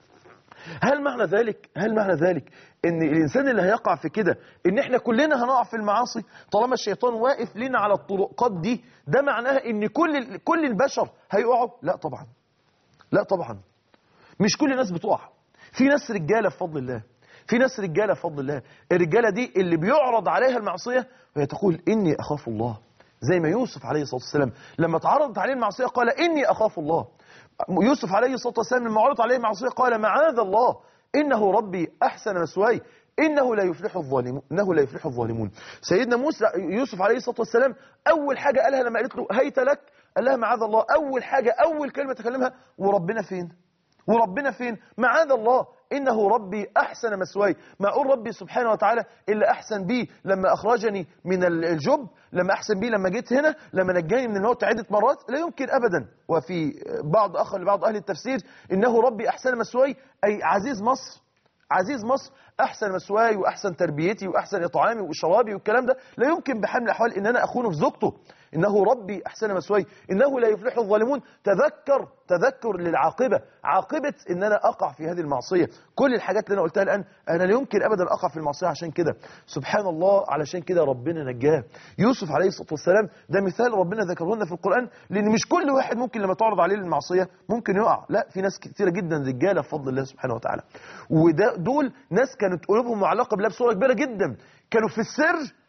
هل معنى ذلك هل معنى ذلك ان الانسان اللي هيقع في كده ان احنا كلنا هنقع في المعاصي طالما الشيطان واقف لنا على الطرقات دي ده معناها ان كل كل البشر هيقعوا لا طبعا لا طبعا مش كل الناس بتقع في ناس رجاله بفضل الله في ناس رجاله بفضل الله الرجاله دي اللي بيعرض عليها المعصيه وهي تقول اني اخاف الله زي ما يوسف عليه الصلاه والسلام لما اتعرضت عليه المعصيه قال اني اخاف الله يوسف عليه الصلاه والسلام لما عرضت عليه المعصيه قال معاذ الله انه ربي احسن مثواي انه لا يفلح الظالمون انه لا يفلح الظالمون سيدنا موسى يوسف عليه الصلاه والسلام اول حاجه قالها لما قالت له هيت لك قال لها معاذ الله اول حاجه اول كلمه تكلمها وربنا فين وربنا فين معاذ الله إنه ربي أحسن مسواي معقول ربي سبحانه وتعالى اللي أحسن بي لما أخرجني من الجب لما أحسن بي لما جيت هنا لما نجاني من الموت عدة مرات لا يمكن أبدا وفي بعض أخر لبعض أهل التفسير إنه ربي أحسن مسواي أي عزيز مصر عزيز مصر احسن مسواي واحسن تربيتي واحسن اطعامي وشرابي والكلام ده لا يمكن بحال من الاحوال ان انا اخونه في زوجته انه ربي احسن مسواي انه لا يفلح الظالمون تذكر تذكر للعاقبه عاقبه ان انا اقع في هذه المعصيه كل الحاجات اللي انا قلتها الان انا لا يمكن ابدا اقع في المعصيه عشان كده سبحان الله علشان كده ربنا نجاه يوسف عليه الصلاه والسلام ده مثال ربنا ذكره لنا في القران لان مش كل واحد ممكن لما تعرض عليه المعصيه ممكن يقع لا في ناس كثيره جدا رجاله بفضل الله سبحانه وتعالى وده دول ناس كانت قلوبهم معلقه بالله بصوره كبيره جدا كانوا في السر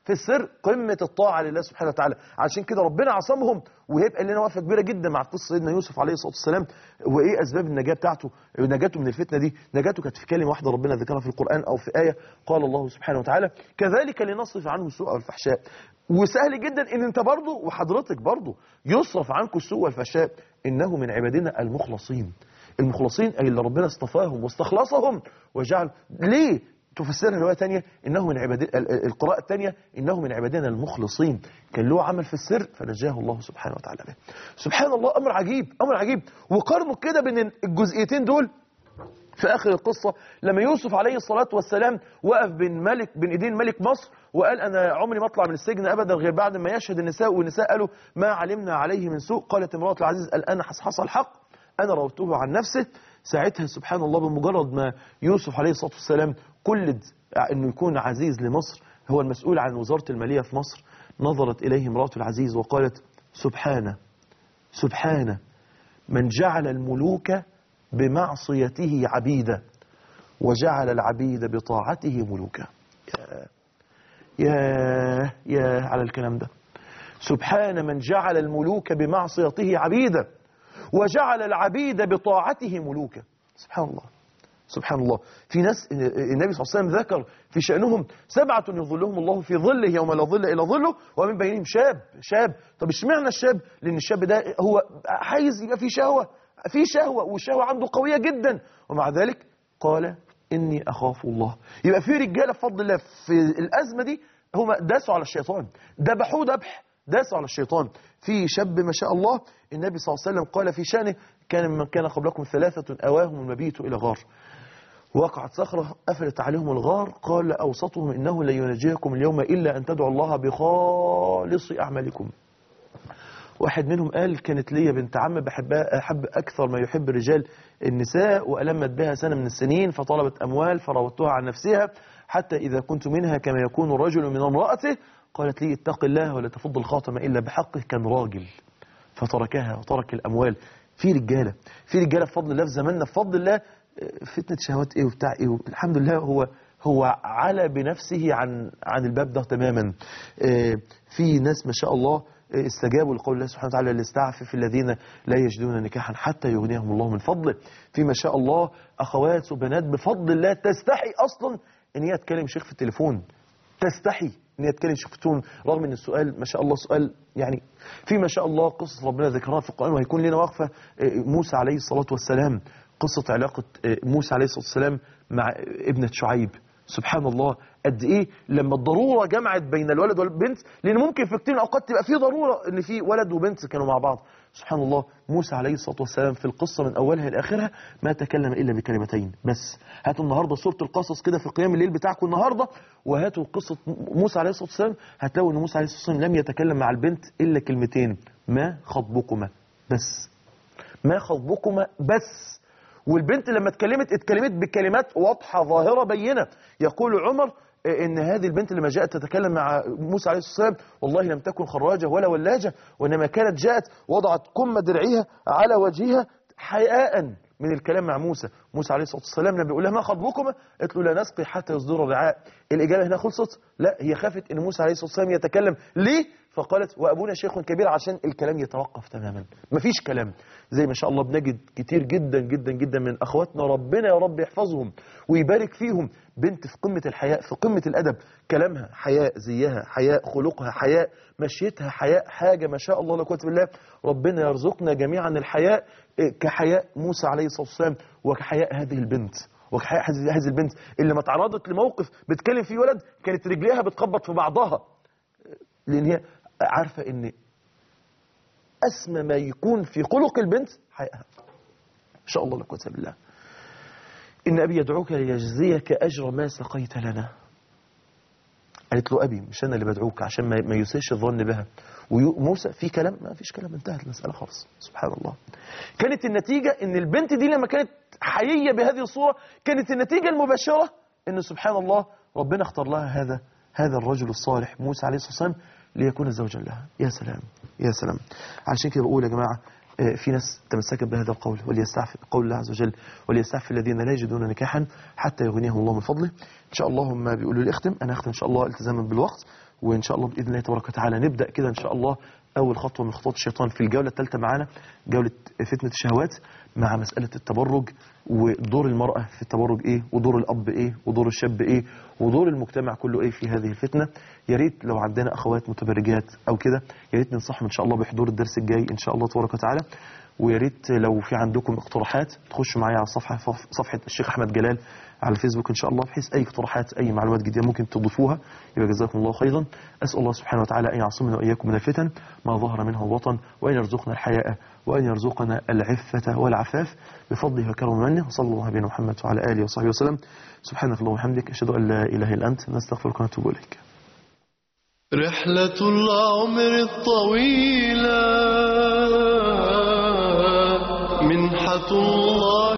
في السر قمة الطاعة لله سبحانه وتعالى عشان كده ربنا عصمهم وهيبقى لنا وقفة كبيرة جدا مع قصة سيدنا يوسف عليه الصلاة والسلام وإيه أسباب النجاة بتاعته نجاته من الفتنة دي نجاته كانت في كلمة واحدة ربنا ذكرها في القرآن أو في آية قال الله سبحانه وتعالى كذلك لنصرف عنه السوء والفحشاء وسهل جدا ان انت برضه وحضرتك برضه يصرف عنكم السوء والفحشاء انه من عبادنا المخلصين المخلصين اي اللي ربنا اصطفاهم واستخلصهم وجعل ليه تفسرها روايه ثانيه انه من عباد ال- ال- القراءه الثانيه انه من عبادنا المخلصين كان له عمل في السر فنجاه الله سبحانه وتعالى به سبحان الله امر عجيب امر عجيب وقارنوا كده بين الجزئيتين دول في اخر القصه لما يوسف عليه الصلاه والسلام وقف بين ملك بين ايدين ملك مصر وقال انا عمري ما اطلع من السجن ابدا غير بعد ما يشهد النساء والنساء قالوا ما علمنا عليه من سوء قالت امراه العزيز الان حصحص الحق انا روته عن نفسه ساعتها سبحان الله بمجرد ما يوسف عليه الصلاه والسلام قلد انه يكون عزيز لمصر هو المسؤول عن وزاره الماليه في مصر نظرت اليه امراه العزيز وقالت سبحانه سبحانه من جعل الملوك بمعصيته عبيدا وجعل العبيد بطاعته ملوكا يا يا يا على الكلام ده سبحان من جعل الملوك بمعصيته عبيدا وجعل العبيد بطاعته ملوكا سبحان الله سبحان الله في ناس النبي صلى الله عليه وسلم ذكر في شأنهم سبعة يظلهم الله في ظله يوم لا ظل إلا ظله ومن بينهم شاب شاب طب اشمعنى الشاب لأن الشاب ده هو عايز يبقى فيه شهوة في شهوة والشهوة عنده قوية جدا ومع ذلك قال إني أخاف الله يبقى في رجالة بفضل الله في الأزمة دي هم داسوا على الشيطان ذبحوه ذبح داسوا على الشيطان في شاب ما شاء الله النبي صلى الله عليه وسلم قال في شأنه كان من كان قبلكم ثلاثة أواهم المبيت إلى غار وقعت صخرة قفلت عليهم الغار قال أوسطهم إنه لن ينجيكم اليوم إلا أن تدعوا الله بخالص أعمالكم واحد منهم قال كانت ليا بنت عم بحبها أحب أكثر ما يحب الرجال النساء وألمت بها سنة من السنين فطلبت أموال فراودتها عن نفسها حتى إذا كنت منها كما يكون الرجل من امرأته قالت لي اتق الله ولا تفض الخاتم إلا بحقه كان راجل فتركها وترك الأموال في رجالة في رجالة بفضل الله في زماننا بفضل الله فتنة شهوات ايه وبتاع ايه الحمد لله هو هو على بنفسه عن عن الباب ده تماما في ناس ما شاء الله استجابوا لقول الله سبحانه وتعالى ليستعفف الذين لا يجدون نكاحا حتى يغنيهم الله من فضله في ما شاء الله اخوات وبنات بفضل الله تستحي اصلا ان هي تكلم شيخ في التليفون تستحي ان هي تكلم شيخ في التليفون رغم ان السؤال ما شاء الله سؤال يعني في ما شاء الله قصص ربنا ذكرها في القران وهيكون لنا وقفه موسى عليه الصلاه والسلام قصة علاقة موسى عليه الصلاة والسلام مع ابنة شعيب سبحان الله قد ايه لما الضرورة جمعت بين الولد والبنت لان ممكن في كتير من الاوقات تبقى في ضرورة ان في ولد وبنت كانوا مع بعض سبحان الله موسى عليه الصلاة والسلام في القصة من اولها لاخرها ما تكلم الا بكلمتين بس هاتوا النهاردة سورة القصص كده في قيام الليل بتاعكم النهاردة وهاتوا قصة موسى عليه الصلاة والسلام هتلاقوا ان موسى عليه الصلاة والسلام لم يتكلم مع البنت الا كلمتين ما خطبكما بس ما خطبكما بس والبنت لما اتكلمت اتكلمت بكلمات واضحة ظاهرة بينة يقول عمر ان هذه البنت لما جاءت تتكلم مع موسى عليه الصلاة والسلام والله لم تكن خراجة ولا ولاجة وانما كانت جاءت وضعت كم درعها على وجهها حياء من الكلام مع موسى موسى عليه الصلاة والسلام لما بيقول لها ما خطبكما قالت له لا نسقي حتى يصدر الرعاء الإجابة هنا خلصت لا هي خافت ان موسى عليه الصلاة والسلام يتكلم ليه فقالت وأبونا شيخ كبير عشان الكلام يتوقف تماما مفيش كلام زي ما شاء الله بنجد كتير جدا جدا جدا من أخواتنا ربنا يا رب يحفظهم ويبارك فيهم بنت في قمة الحياء في قمة الأدب كلامها حياء زيها حياء خلقها حياء مشيتها حياء حاجة ما شاء الله لا قوه بالله ربنا يرزقنا جميعا الحياء كحياء موسى عليه الصلاة والسلام وكحياء هذه البنت وكحياء هذه البنت اللي ما تعرضت لموقف بتكلم فيه ولد كانت رجليها بتخبط في بعضها لأن هي عارفة ان أسمى ما يكون في خلق البنت حيائها إن شاء الله لا قوه بالله إن أبي يدعوك ليجزيك أجر ما سقيت لنا قالت له أبي مش أنا اللي بدعوك عشان ما يسيش الظن بها وموسى في كلام ما فيش كلام انتهت المسألة خلاص سبحان الله كانت النتيجة ان البنت دي لما كانت حيية بهذه الصورة كانت النتيجة المباشرة ان سبحان الله ربنا اختار لها هذا هذا الرجل الصالح موسى عليه الصلاة والسلام ليكون زوجا لها يا سلام يا سلام عشان كده بقول يا جماعة في ناس تمسكت بهذا القول وليستعف قول الله عز وجل وليستعف الذين لا يجدون نكاحا حتى يغنيهم الله من فضله إن شاء الله هم بيقولوا لي اختم أنا أختم إن شاء الله التزاما بالوقت وان شاء الله باذن الله تبارك وتعالى نبدا كده ان شاء الله اول خطوه من خطوات الشيطان في الجوله الثالثه معانا جوله فتنه الشهوات مع مساله التبرج ودور المراه في التبرج ايه ودور الاب ايه ودور الشاب ايه ودور المجتمع كله ايه في هذه الفتنه يا ريت لو عندنا اخوات متبرجات او كده يا ريت ننصحهم ان شاء الله بحضور الدرس الجاي ان شاء الله تبارك وتعالى ويا ريت لو في عندكم اقتراحات تخشوا معايا على الصفحه صفحه الشيخ احمد جلال على الفيسبوك ان شاء الله بحيث اي اقتراحات اي معلومات جديده ممكن تضيفوها يبقى جزاكم الله خيرا اسال الله سبحانه وتعالى ان يعصمنا واياكم من الفتن ما ظهر منها الوطن وان يرزقنا الحياء وان يرزقنا العفه والعفاف بفضله وكرمه ومنه وصلى الله على محمد وعلى اله وصحبه وسلم سبحانك اللهم وبحمدك اشهد ان لا اله الا انت نستغفرك ونتوب اليك رحلة العمر الطويلة منحة الله